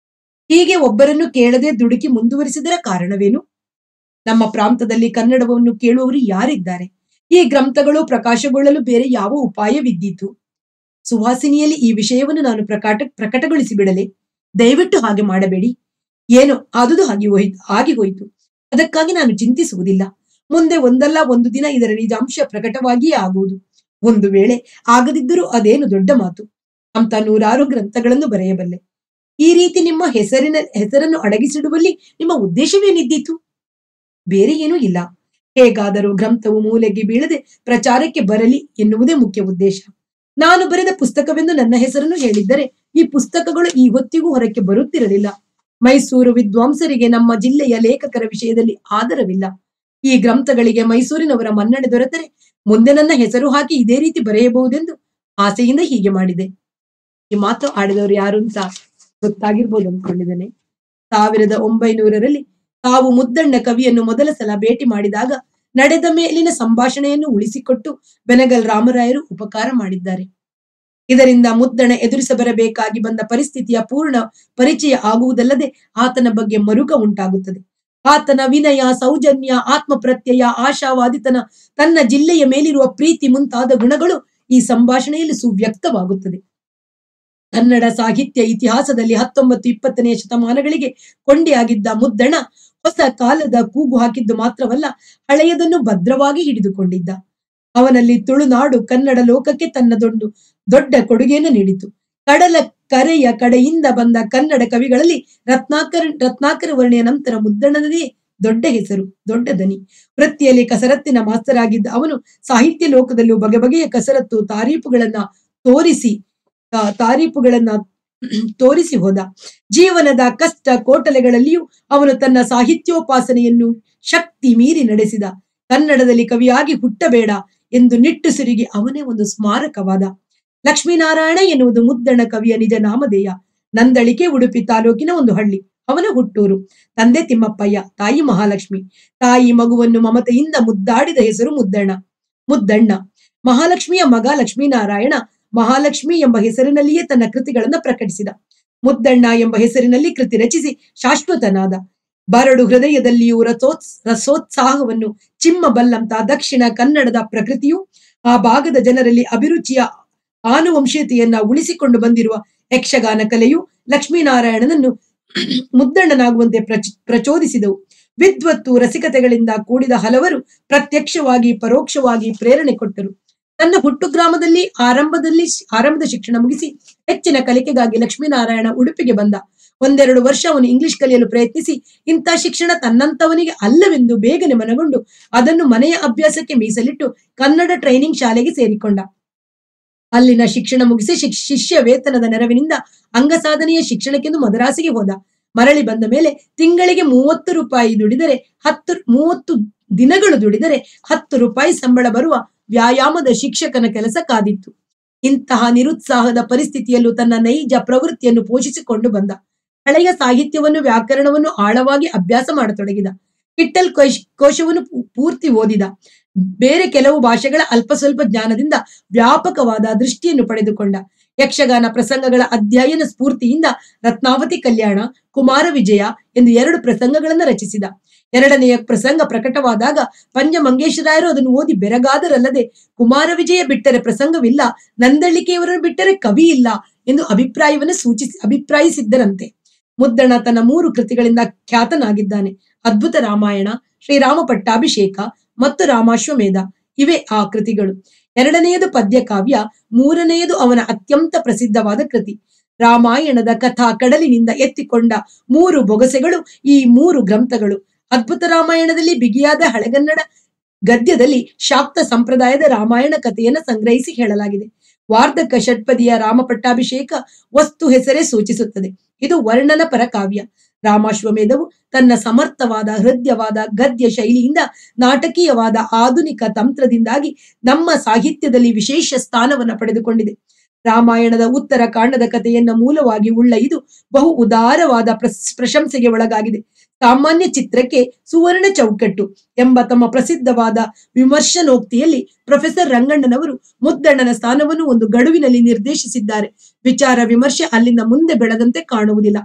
ಹೀಗೆ ಒಬ್ಬರನ್ನು ಕೇಳದೆ ದುಡುಕಿ ಮುಂದುವರಿಸಿದರ ಕಾರಣವೇನು ನಮ್ಮ ಪ್ರಾಂತದಲ್ಲಿ ಕನ್ನಡವನ್ನು ಕೇಳುವವರು ಯಾರಿದ್ದಾರೆ ಈ ಗ್ರಂಥಗಳು ಪ್ರಕಾಶಗೊಳ್ಳಲು ಬೇರೆ ಯಾವ ಉಪಾಯವಿದ್ದೀತು ಸುವಾಸಿನಿಯಲ್ಲಿ ಈ ವಿಷಯವನ್ನು ನಾನು ಪ್ರಕಾಟ ಪ್ರಕಟಗೊಳಿಸಿ ಬಿಡಲೆ ದಯವಿಟ್ಟು ಹಾಗೆ ಮಾಡಬೇಡಿ ಏನೋ ಆದುದು ಹಾಗೆ ಹೋಯ್ತು ಆಗಿ ಹೋಯಿತು ಅದಕ್ಕಾಗಿ ನಾನು ಚಿಂತಿಸುವುದಿಲ್ಲ ಮುಂದೆ ಒಂದಲ್ಲ ಒಂದು ದಿನ ಇದರ ನಿಜಾಂಶ ಪ್ರಕಟವಾಗಿಯೇ ಆಗುವುದು ಒಂದು ವೇಳೆ ಆಗದಿದ್ದರೂ ಅದೇನು ದೊಡ್ಡ ಮಾತು ಅಂತ ನೂರಾರು ಗ್ರಂಥಗಳನ್ನು ಬರೆಯಬಲ್ಲೆ ಈ ರೀತಿ ನಿಮ್ಮ ಹೆಸರಿನ ಹೆಸರನ್ನು ಅಡಗಿಸಿಡುವಲ್ಲಿ ನಿಮ್ಮ ಉದ್ದೇಶವೇನಿದ್ದೀತು ಬೇರೆ ಏನೂ ಇಲ್ಲ ಹೇಗಾದರೂ ಗ್ರಂಥವು ಮೂಲೆಗೆ ಬೀಳದೆ ಪ್ರಚಾರಕ್ಕೆ ಬರಲಿ ಎನ್ನುವುದೇ ಮುಖ್ಯ ಉದ್ದೇಶ ನಾನು ಬರೆದ ಪುಸ್ತಕವೆಂದು ನನ್ನ ಹೆಸರನ್ನು ಹೇಳಿದ್ದರೆ ಈ ಪುಸ್ತಕಗಳು ಈ ಹೊತ್ತಿಗೂ ಹೊರಕ್ಕೆ ಬರುತ್ತಿರಲಿಲ್ಲ ಮೈಸೂರು ವಿದ್ವಾಂಸರಿಗೆ ನಮ್ಮ ಜಿಲ್ಲೆಯ ಲೇಖಕರ ವಿಷಯದಲ್ಲಿ ಆದರವಿಲ್ಲ ಈ ಗ್ರಂಥಗಳಿಗೆ ಮೈಸೂರಿನವರ ಮನ್ನಣೆ ದೊರೆತರೆ ಮುಂದೆ ನನ್ನ ಹೆಸರು ಹಾಕಿ ಇದೇ ರೀತಿ ಬರೆಯಬಹುದೆಂದು ಆಸೆಯಿಂದ ಹೀಗೆ ಮಾಡಿದೆ ಈ ಮಾತು ಆಡಿದವರು ಯಾರು ಅಂತ ಗೊತ್ತಾಗಿರ್ಬೋದು ಅಂದ್ಕೊಂಡಿದ್ದೇನೆ ಸಾವಿರದ ಒಂಬೈನೂರರಲ್ಲಿ ತಾವು ಮುದ್ದಣ್ಣ ಕವಿಯನ್ನು ಮೊದಲ ಸಲ ಭೇಟಿ ಮಾಡಿದಾಗ ನಡೆದ ಮೇಲಿನ ಸಂಭಾಷಣೆಯನ್ನು ಉಳಿಸಿಕೊಟ್ಟು ಬೆನಗಲ್ ರಾಮರಾಯರು ಉಪಕಾರ ಮಾಡಿದ್ದಾರೆ ಇದರಿಂದ ಮುದ್ದಣ ಎದುರಿಸಬರಬೇಕಾಗಿ ಬಂದ ಪರಿಸ್ಥಿತಿಯ ಪೂರ್ಣ ಪರಿಚಯ ಆಗುವುದಲ್ಲದೆ ಆತನ ಬಗ್ಗೆ ಮರುಕ ಉಂಟಾಗುತ್ತದೆ ಆತನ ವಿನಯ ಸೌಜನ್ಯ ಆತ್ಮ ಪ್ರತ್ಯಯ ಆಶಾವಾದಿತನ ತನ್ನ ಜಿಲ್ಲೆಯ ಮೇಲಿರುವ ಪ್ರೀತಿ ಮುಂತಾದ ಗುಣಗಳು ಈ ಸಂಭಾಷಣೆಯಲ್ಲಿ ಸುವ್ಯಕ್ತವಾಗುತ್ತದೆ ಕನ್ನಡ ಸಾಹಿತ್ಯ ಇತಿಹಾಸದಲ್ಲಿ ಹತ್ತೊಂಬತ್ತು ಇಪ್ಪತ್ತನೆಯ ಶತಮಾನಗಳಿಗೆ ಕೊಂಡಿಯಾಗಿದ್ದ ಮುದ್ದಣ ಹೊಸ ಕಾಲದ ಕೂಗು ಹಾಕಿದ್ದು ಮಾತ್ರವಲ್ಲ ಹಳೆಯದನ್ನು ಭದ್ರವಾಗಿ ಹಿಡಿದುಕೊಂಡಿದ್ದ ಅವನಲ್ಲಿ ತುಳುನಾಡು ಕನ್ನಡ ಲೋಕಕ್ಕೆ ತನ್ನದೊಂದು ದೊಡ್ಡ ಕೊಡುಗೆಯನ್ನು ನೀಡಿತು ಕಡಲ ಕರೆಯ ಕಡೆಯಿಂದ ಬಂದ ಕನ್ನಡ ಕವಿಗಳಲ್ಲಿ ರತ್ನಾಕರ ರತ್ನಾಕರ ವರ್ಣೆಯ ನಂತರ ಮುದ್ದಣ್ಣನದೇ ದೊಡ್ಡ ಹೆಸರು ದೊಡ್ಡ ದನಿ ವೃತ್ತಿಯಲ್ಲಿ ಕಸರತ್ತಿನ ಮಾಸ್ತರ್ ಆಗಿದ್ದ ಅವನು ಸಾಹಿತ್ಯ ಲೋಕದಲ್ಲೂ ಬಗೆ ಬಗೆಯ ಕಸರತ್ತು ತಾರೀಫುಗಳನ್ನ ತೋರಿಸಿ ಆ, ತಾರೀಫುಗಳನ್ನ ತೋರಿಸಿ ಹೋದ ಜೀವನದ ಕಷ್ಟ ಕೋಟಲೆಗಳಲ್ಲಿಯೂ ಅವನು ತನ್ನ ಸಾಹಿತ್ಯೋಪಾಸನೆಯನ್ನು ಶಕ್ತಿ ಮೀರಿ ನಡೆಸಿದ ಕನ್ನಡದಲ್ಲಿ ಕವಿಯಾಗಿ ಹುಟ್ಟಬೇಡ ಎಂದು ನಿಟ್ಟುಸಿರಿಗೆ ಅವನೇ ಒಂದು ಸ್ಮಾರಕವಾದ ಲಕ್ಷ್ಮೀನಾರಾಯಣ ಎನ್ನುವುದು ಮುದ್ದಣ್ಣ ಕವಿಯ ನಿಜ ನಾಮಧೇಯ ನಂದಳಿಕೆ ಉಡುಪಿ ತಾಲೂಕಿನ ಒಂದು ಹಳ್ಳಿ ಅವನ ಹುಟ್ಟೂರು ತಂದೆ ತಿಮ್ಮಪ್ಪಯ್ಯ ತಾಯಿ ಮಹಾಲಕ್ಷ್ಮಿ ತಾಯಿ ಮಗುವನ್ನು ಮಮತೆಯಿಂದ ಮುದ್ದಾಡಿದ ಹೆಸರು ಮುದ್ದಣ್ಣ ಮುದ್ದಣ್ಣ ಮಹಾಲಕ್ಷ್ಮಿಯ ಮಗ ಲಕ್ಷ್ಮೀನಾರಾಯಣ ಮಹಾಲಕ್ಷ್ಮಿ ಎಂಬ ಹೆಸರಿನಲ್ಲಿಯೇ ತನ್ನ ಕೃತಿಗಳನ್ನ ಪ್ರಕಟಿಸಿದ ಮುದ್ದಣ್ಣ ಎಂಬ ಹೆಸರಿನಲ್ಲಿ ಕೃತಿ ರಚಿಸಿ ಶಾಶ್ವತನಾದ ಬರಡು ಹೃದಯದಲ್ಲಿಯೂ ರಸೋತ್ಸ್ ರಸೋತ್ಸಾಹವನ್ನು ಚಿಮ್ಮಬಲ್ಲಂತ ದಕ್ಷಿಣ ಕನ್ನಡದ ಪ್ರಕೃತಿಯು ಆ ಭಾಗದ ಜನರಲ್ಲಿ ಅಭಿರುಚಿಯ ಆನುವಂಶೀಯತೆಯನ್ನ ಉಳಿಸಿಕೊಂಡು ಬಂದಿರುವ ಯಕ್ಷಗಾನ ಕಲೆಯು ಲಕ್ಷ್ಮೀನಾರಾಯಣನನ್ನು ಮುದ್ದಣ್ಣನಾಗುವಂತೆ ಪ್ರಚ ಪ್ರಚೋದಿಸಿದವು ವಿದ್ವತ್ತು ರಸಿಕತೆಗಳಿಂದ ಕೂಡಿದ ಹಲವರು ಪ್ರತ್ಯಕ್ಷವಾಗಿ ಪರೋಕ್ಷವಾಗಿ ಪ್ರೇರಣೆ ಕೊಟ್ಟರು ತನ್ನ ಹುಟ್ಟು ಗ್ರಾಮದಲ್ಲಿ ಆರಂಭದಲ್ಲಿ ಆರಂಭದ ಶಿಕ್ಷಣ ಮುಗಿಸಿ ಹೆಚ್ಚಿನ ಕಲಿಕೆಗಾಗಿ ಲಕ್ಷ್ಮೀನಾರಾಯಣ ಉಡುಪಿಗೆ ಬಂದ ಒಂದೆರಡು ವರ್ಷ ಅವನು ಇಂಗ್ಲಿಷ್ ಕಲಿಯಲು ಪ್ರಯತ್ನಿಸಿ ಇಂಥ ಶಿಕ್ಷಣ ತನ್ನಂತವನಿಗೆ ಅಲ್ಲವೆಂದು ಬೇಗನೆ ಮನಗೊಂಡು ಅದನ್ನು ಮನೆಯ ಅಭ್ಯಾಸಕ್ಕೆ ಮೀಸಲಿಟ್ಟು ಕನ್ನಡ ಟ್ರೈನಿಂಗ್ ಶಾಲೆಗೆ ಸೇರಿಕೊಂಡ ಅಲ್ಲಿನ ಶಿಕ್ಷಣ ಮುಗಿಸಿ ಶಿಕ್- ಶಿಷ್ಯ ವೇತನದ ನೆರವಿನಿಂದ ಅಂಗಸಾಧನೆಯ ಶಿಕ್ಷಣಕ್ಕೆಂದು ಮದರಾಸಿಗೆ ಹೋದ ಮರಳಿ ಬಂದ ಮೇಲೆ ತಿಂಗಳಿಗೆ ಮೂವತ್ತು ರೂಪಾಯಿ ದುಡಿದರೆ ಹತ್ತು ಮೂವತ್ತು ದಿನಗಳು ದುಡಿದರೆ ಹತ್ತು ರೂಪಾಯಿ ಸಂಬಳ ಬರುವ ವ್ಯಾಯಾಮದ ಶಿಕ್ಷಕನ ಕೆಲಸ ಕಾದಿತ್ತು ಇಂತಹ ನಿರುತ್ಸಾಹದ ಪರಿಸ್ಥಿತಿಯಲ್ಲೂ ತನ್ನ ನೈಜ ಪ್ರವೃತ್ತಿಯನ್ನು ಪೋಷಿಸಿಕೊಂಡು ಬಂದ ಹಳೆಯ ಸಾಹಿತ್ಯವನ್ನು ವ್ಯಾಕರಣವನ್ನು ಆಳವಾಗಿ ಅಭ್ಯಾಸ ಮಾಡತೊಡಗಿದ ಕಿಟ್ಟಲ್ ಕೋಶ್ ಕೋಶವನ್ನು ಪೂ- ಪೂರ್ತಿ ಓದಿದ ಬೇರೆ ಕೆಲವು ಭಾಷೆಗಳ ಅಲ್ಪ ಸ್ವಲ್ಪ ಜ್ಞಾನದಿಂದ ವ್ಯಾಪಕವಾದ ದೃಷ್ಟಿಯನ್ನು ಪಡೆದುಕೊಂಡ ಯಕ್ಷಗಾನ ಪ್ರಸಂಗಗಳ ಅಧ್ಯಯನ ಸ್ಫೂರ್ತಿಯಿಂದ ರತ್ನಾವತಿ ಕಲ್ಯಾಣ ಕುಮಾರ ವಿಜಯ ಎಂದು ಎರಡು ಪ್ರಸಂಗಗಳನ್ನು ರಚಿಸಿದ ಎರಡನೆಯ ಪ್ರಸಂಗ ಪ್ರಕಟವಾದಾಗ ಪಂಜಮಂಗೇಶರಾಯರು ಅದನ್ನು ಓದಿ ಬೆರಗಾದರಲ್ಲದೆ ಕುಮಾರ ವಿಜಯ ಬಿಟ್ಟರೆ ಪ್ರಸಂಗವಿಲ್ಲ ನಂದಳಿಕೆಯವರನ್ನು ಬಿಟ್ಟರೆ ಕವಿ ಇಲ್ಲ ಎಂದು ಅಭಿಪ್ರಾಯವನ್ನು ಸೂಚಿಸಿ ಅಭಿಪ್ರಾಯಿಸಿದ್ದರಂತೆ ಮುದ್ದಣ ತನ್ನ ಮೂರು ಕೃತಿಗಳಿಂದ ಖ್ಯಾತನಾಗಿದ್ದಾನೆ ಅದ್ಭುತ ರಾಮಾಯಣ ಶ್ರೀರಾಮ ಪಟ್ಟಾಭಿಷೇಕ ಮತ್ತು ರಾಮಾಶ್ವಮೇಧ ಇವೇ ಆ ಕೃತಿಗಳು ಎರಡನೆಯದು ಪದ್ಯ ಕಾವ್ಯ ಮೂರನೆಯದು ಅವನ ಅತ್ಯಂತ ಪ್ರಸಿದ್ಧವಾದ ಕೃತಿ ರಾಮಾಯಣದ ಕಥಾ ಕಡಲಿನಿಂದ ಎತ್ತಿಕೊಂಡ ಮೂರು ಬೊಗಸೆಗಳು ಈ ಮೂರು ಗ್ರಂಥಗಳು ಅದ್ಭುತ ರಾಮಾಯಣದಲ್ಲಿ ಬಿಗಿಯಾದ ಹಳೆಗನ್ನಡ ಗದ್ಯದಲ್ಲಿ ಶಾಕ್ತ ಸಂಪ್ರದಾಯದ ರಾಮಾಯಣ ಕಥೆಯನ್ನು ಸಂಗ್ರಹಿಸಿ ಹೇಳಲಾಗಿದೆ ವಾರ್ಧಕ ಷಟ್ಪದಿಯ ರಾಮ ಪಟ್ಟಾಭಿಷೇಕ ವಸ್ತು ಹೆಸರೇ ಸೂಚಿಸುತ್ತದೆ ಇದು ವರ್ಣನ ಪರ ಕಾವ್ಯ ರಾಮಾಶ್ವಮೇಧವು ತನ್ನ ಸಮರ್ಥವಾದ ಹೃದಯವಾದ ಗದ್ಯ ಶೈಲಿಯಿಂದ ನಾಟಕೀಯವಾದ ಆಧುನಿಕ ತಂತ್ರದಿಂದಾಗಿ ನಮ್ಮ ಸಾಹಿತ್ಯದಲ್ಲಿ ವಿಶೇಷ ಸ್ಥಾನವನ್ನು ಪಡೆದುಕೊಂಡಿದೆ ರಾಮಾಯಣದ ಉತ್ತರ ಕಾಂಡದ ಕಥೆಯನ್ನ ಮೂಲವಾಗಿ ಉಳ್ಳ ಇದು ಬಹು ಉದಾರವಾದ ಪ್ರಸ್- ಪ್ರಶಂಸೆಗೆ ಒಳಗಾಗಿದೆ ಸಾಮಾನ್ಯ ಚಿತ್ರಕ್ಕೆ ಸುವರ್ಣ ಚೌಕಟ್ಟು ಎಂಬ ತಮ್ಮ ಪ್ರಸಿದ್ಧವಾದ ವಿಮರ್ಶನೋಕ್ತಿಯಲ್ಲಿ ಪ್ರೊಫೆಸರ್ ರಂಗಣ್ಣನವರು ಮುದ್ದಣ್ಣನ ಸ್ಥಾನವನ್ನು ಒಂದು ಗಡುವಿನಲ್ಲಿ ನಿರ್ದೇಶಿಸಿದ್ದಾರೆ ವಿಚಾರ ವಿಮರ್ಶೆ ಅಲ್ಲಿಂದ ಮುಂದೆ ಬೆಳೆದಂತೆ ಕಾಣುವುದಿಲ್ಲ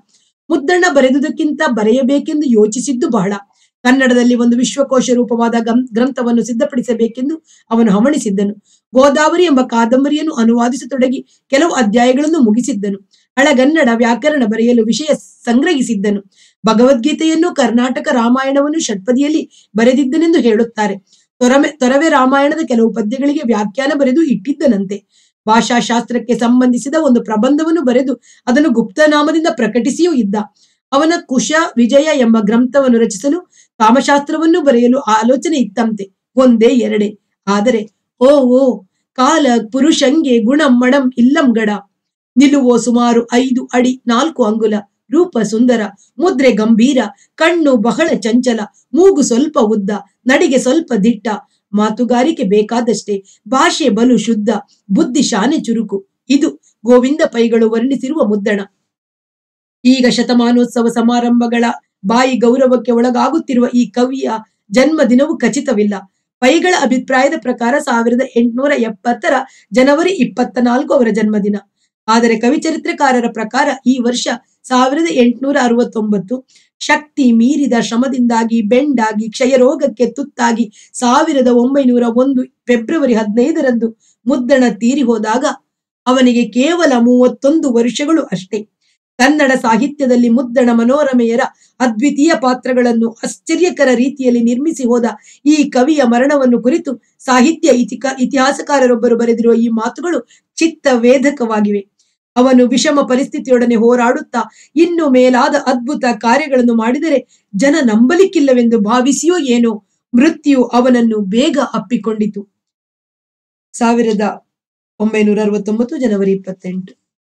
ಮುದ್ದಣ್ಣ ಬರೆದುದಕ್ಕಿಂತ ಬರೆಯಬೇಕೆಂದು ಯೋಚಿಸಿದ್ದು ಬಹಳ ಕನ್ನಡದಲ್ಲಿ ಒಂದು ವಿಶ್ವಕೋಶ ರೂಪವಾದ ಗಂ- ಗ್ರಂಥವನ್ನು ಸಿದ್ಧಪಡಿಸಬೇಕೆಂದು ಅವನು ಹವಣಿಸಿದ್ದನು ಗೋದಾವರಿ ಎಂಬ ಕಾದಂಬರಿಯನ್ನು ಅನುವಾದಿಸತೊಡಗಿ ಕೆಲವು ಅಧ್ಯಾಯಗಳನ್ನು ಮುಗಿಸಿದ್ದನು ಹಳಗನ್ನಡ ವ್ಯಾಕರಣ ಬರೆಯಲು ವಿಷಯ ಸಂಗ್ರಹಿಸಿದ್ದನು ಭಗವದ್ಗೀತೆಯನ್ನು ಕರ್ನಾಟಕ ರಾಮಾಯಣವನ್ನು ಷಟ್ಪದಿಯಲ್ಲಿ ಬರೆದಿದ್ದನೆಂದು ಹೇಳುತ್ತಾರೆ ತೊರಮೆ ತೊರವೆ ರಾಮಾಯಣದ ಕೆಲವು ಪದ್ಯಗಳಿಗೆ ವ್ಯಾಖ್ಯಾನ ಬರೆದು ಇಟ್ಟಿದ್ದನಂತೆ ಭಾಷಾಶಾಸ್ತ್ರಕ್ಕೆ ಸಂಬಂಧಿಸಿದ ಒಂದು ಪ್ರಬಂಧವನ್ನು ಬರೆದು ಅದನ್ನು ಗುಪ್ತನಾಮದಿಂದ ಪ್ರಕಟಿಸಿಯೂ ಇದ್ದ ಅವನ ಕುಶ ವಿಜಯ ಎಂಬ ಗ್ರಂಥವನ್ನು ರಚಿಸಲು ಕಾಮಶಾಸ್ತ್ರವನ್ನು ಬರೆಯಲು ಆಲೋಚನೆ ಇತ್ತಂತೆ ಒಂದೇ ಎರಡೇ ಆದರೆ ಓ ಓ ಕಾಲ ಪುರುಷಂಗೆ ಗುಣಂ ಮಣಂ ಇಲ್ಲಂಗಡ ನಿಲುವೋ ಸುಮಾರು ಐದು ಅಡಿ ನಾಲ್ಕು ಅಂಗುಲ ರೂಪ ಸುಂದರ ಮುದ್ರೆ ಗಂಭೀರ ಕಣ್ಣು ಬಹಳ ಚಂಚಲ ಮೂಗು ಸ್ವಲ್ಪ ಉದ್ದ ನಡಿಗೆ ಸ್ವಲ್ಪ ದಿಟ್ಟ ಮಾತುಗಾರಿಕೆ ಬೇಕಾದಷ್ಟೇ ಭಾಷೆ ಬಲು ಶುದ್ಧ ಬುದ್ಧಿ ಶಾನೆ ಚುರುಕು ಇದು ಗೋವಿಂದ ಪೈಗಳು ವರ್ಣಿಸಿರುವ ಮುದ್ದಣ ಈಗ ಶತಮಾನೋತ್ಸವ ಸಮಾರಂಭಗಳ ಬಾಯಿ ಗೌರವಕ್ಕೆ ಒಳಗಾಗುತ್ತಿರುವ ಈ ಕವಿಯ ಜನ್ಮದಿನವು ಖಚಿತವಿಲ್ಲ ಪೈಗಳ ಅಭಿಪ್ರಾಯದ ಪ್ರಕಾರ ಸಾವಿರದ ಎಂಟುನೂರ ಎಪ್ಪತ್ತರ ಜನವರಿ ಇಪ್ಪತ್ತ ನಾಲ್ಕು ಅವರ ಜನ್ಮದಿನ ಆದರೆ ಕವಿಚರಿತ್ರಕಾರರ ಪ್ರಕಾರ ಈ ವರ್ಷ ಸಾವಿರದ ಎಂಟುನೂರ ಅರವತ್ತೊಂಬತ್ತು ಶಕ್ತಿ ಮೀರಿದ ಶ್ರಮದಿಂದಾಗಿ ಬೆಂಡಾಗಿ ಕ್ಷಯರೋಗಕ್ಕೆ ತುತ್ತಾಗಿ ಸಾವಿರದ ಒಂಬೈನೂರ ಒಂದು ಫೆಬ್ರವರಿ ಹದಿನೈದರಂದು ಮುದ್ದಣ ತೀರಿ ಹೋದಾಗ ಅವನಿಗೆ ಕೇವಲ ಮೂವತ್ತೊಂದು ವರ್ಷಗಳು ಅಷ್ಟೇ ಕನ್ನಡ ಸಾಹಿತ್ಯದಲ್ಲಿ ಮುದ್ದಣ ಮನೋರಮೆಯರ ಅದ್ವಿತೀಯ ಪಾತ್ರಗಳನ್ನು ಆಶ್ಚರ್ಯಕರ ರೀತಿಯಲ್ಲಿ ನಿರ್ಮಿಸಿ ಹೋದ ಈ ಕವಿಯ ಮರಣವನ್ನು ಕುರಿತು ಸಾಹಿತ್ಯ ಇತಿಕ ಇತಿಹಾಸಕಾರರೊಬ್ಬರು ಬರೆದಿರುವ ಈ ಮಾತುಗಳು ಚಿತ್ತ ವೇದಕವಾಗಿವೆ ಅವನು ವಿಷಮ ಪರಿಸ್ಥಿತಿಯೊಡನೆ ಹೋರಾಡುತ್ತಾ ಇನ್ನು ಮೇಲಾದ ಅದ್ಭುತ ಕಾರ್ಯಗಳನ್ನು ಮಾಡಿದರೆ ಜನ ನಂಬಲಿಕ್ಕಿಲ್ಲವೆಂದು ಭಾವಿಸಿಯೋ ಏನೋ ಮೃತ್ಯು ಅವನನ್ನು ಬೇಗ ಅಪ್ಪಿಕೊಂಡಿತು ಸಾವಿರದ ಒಂಬೈನೂರ ಅರವತ್ತೊಂಬತ್ತು ಜನವರಿ ಇಪ್ಪತ್ತೆಂಟು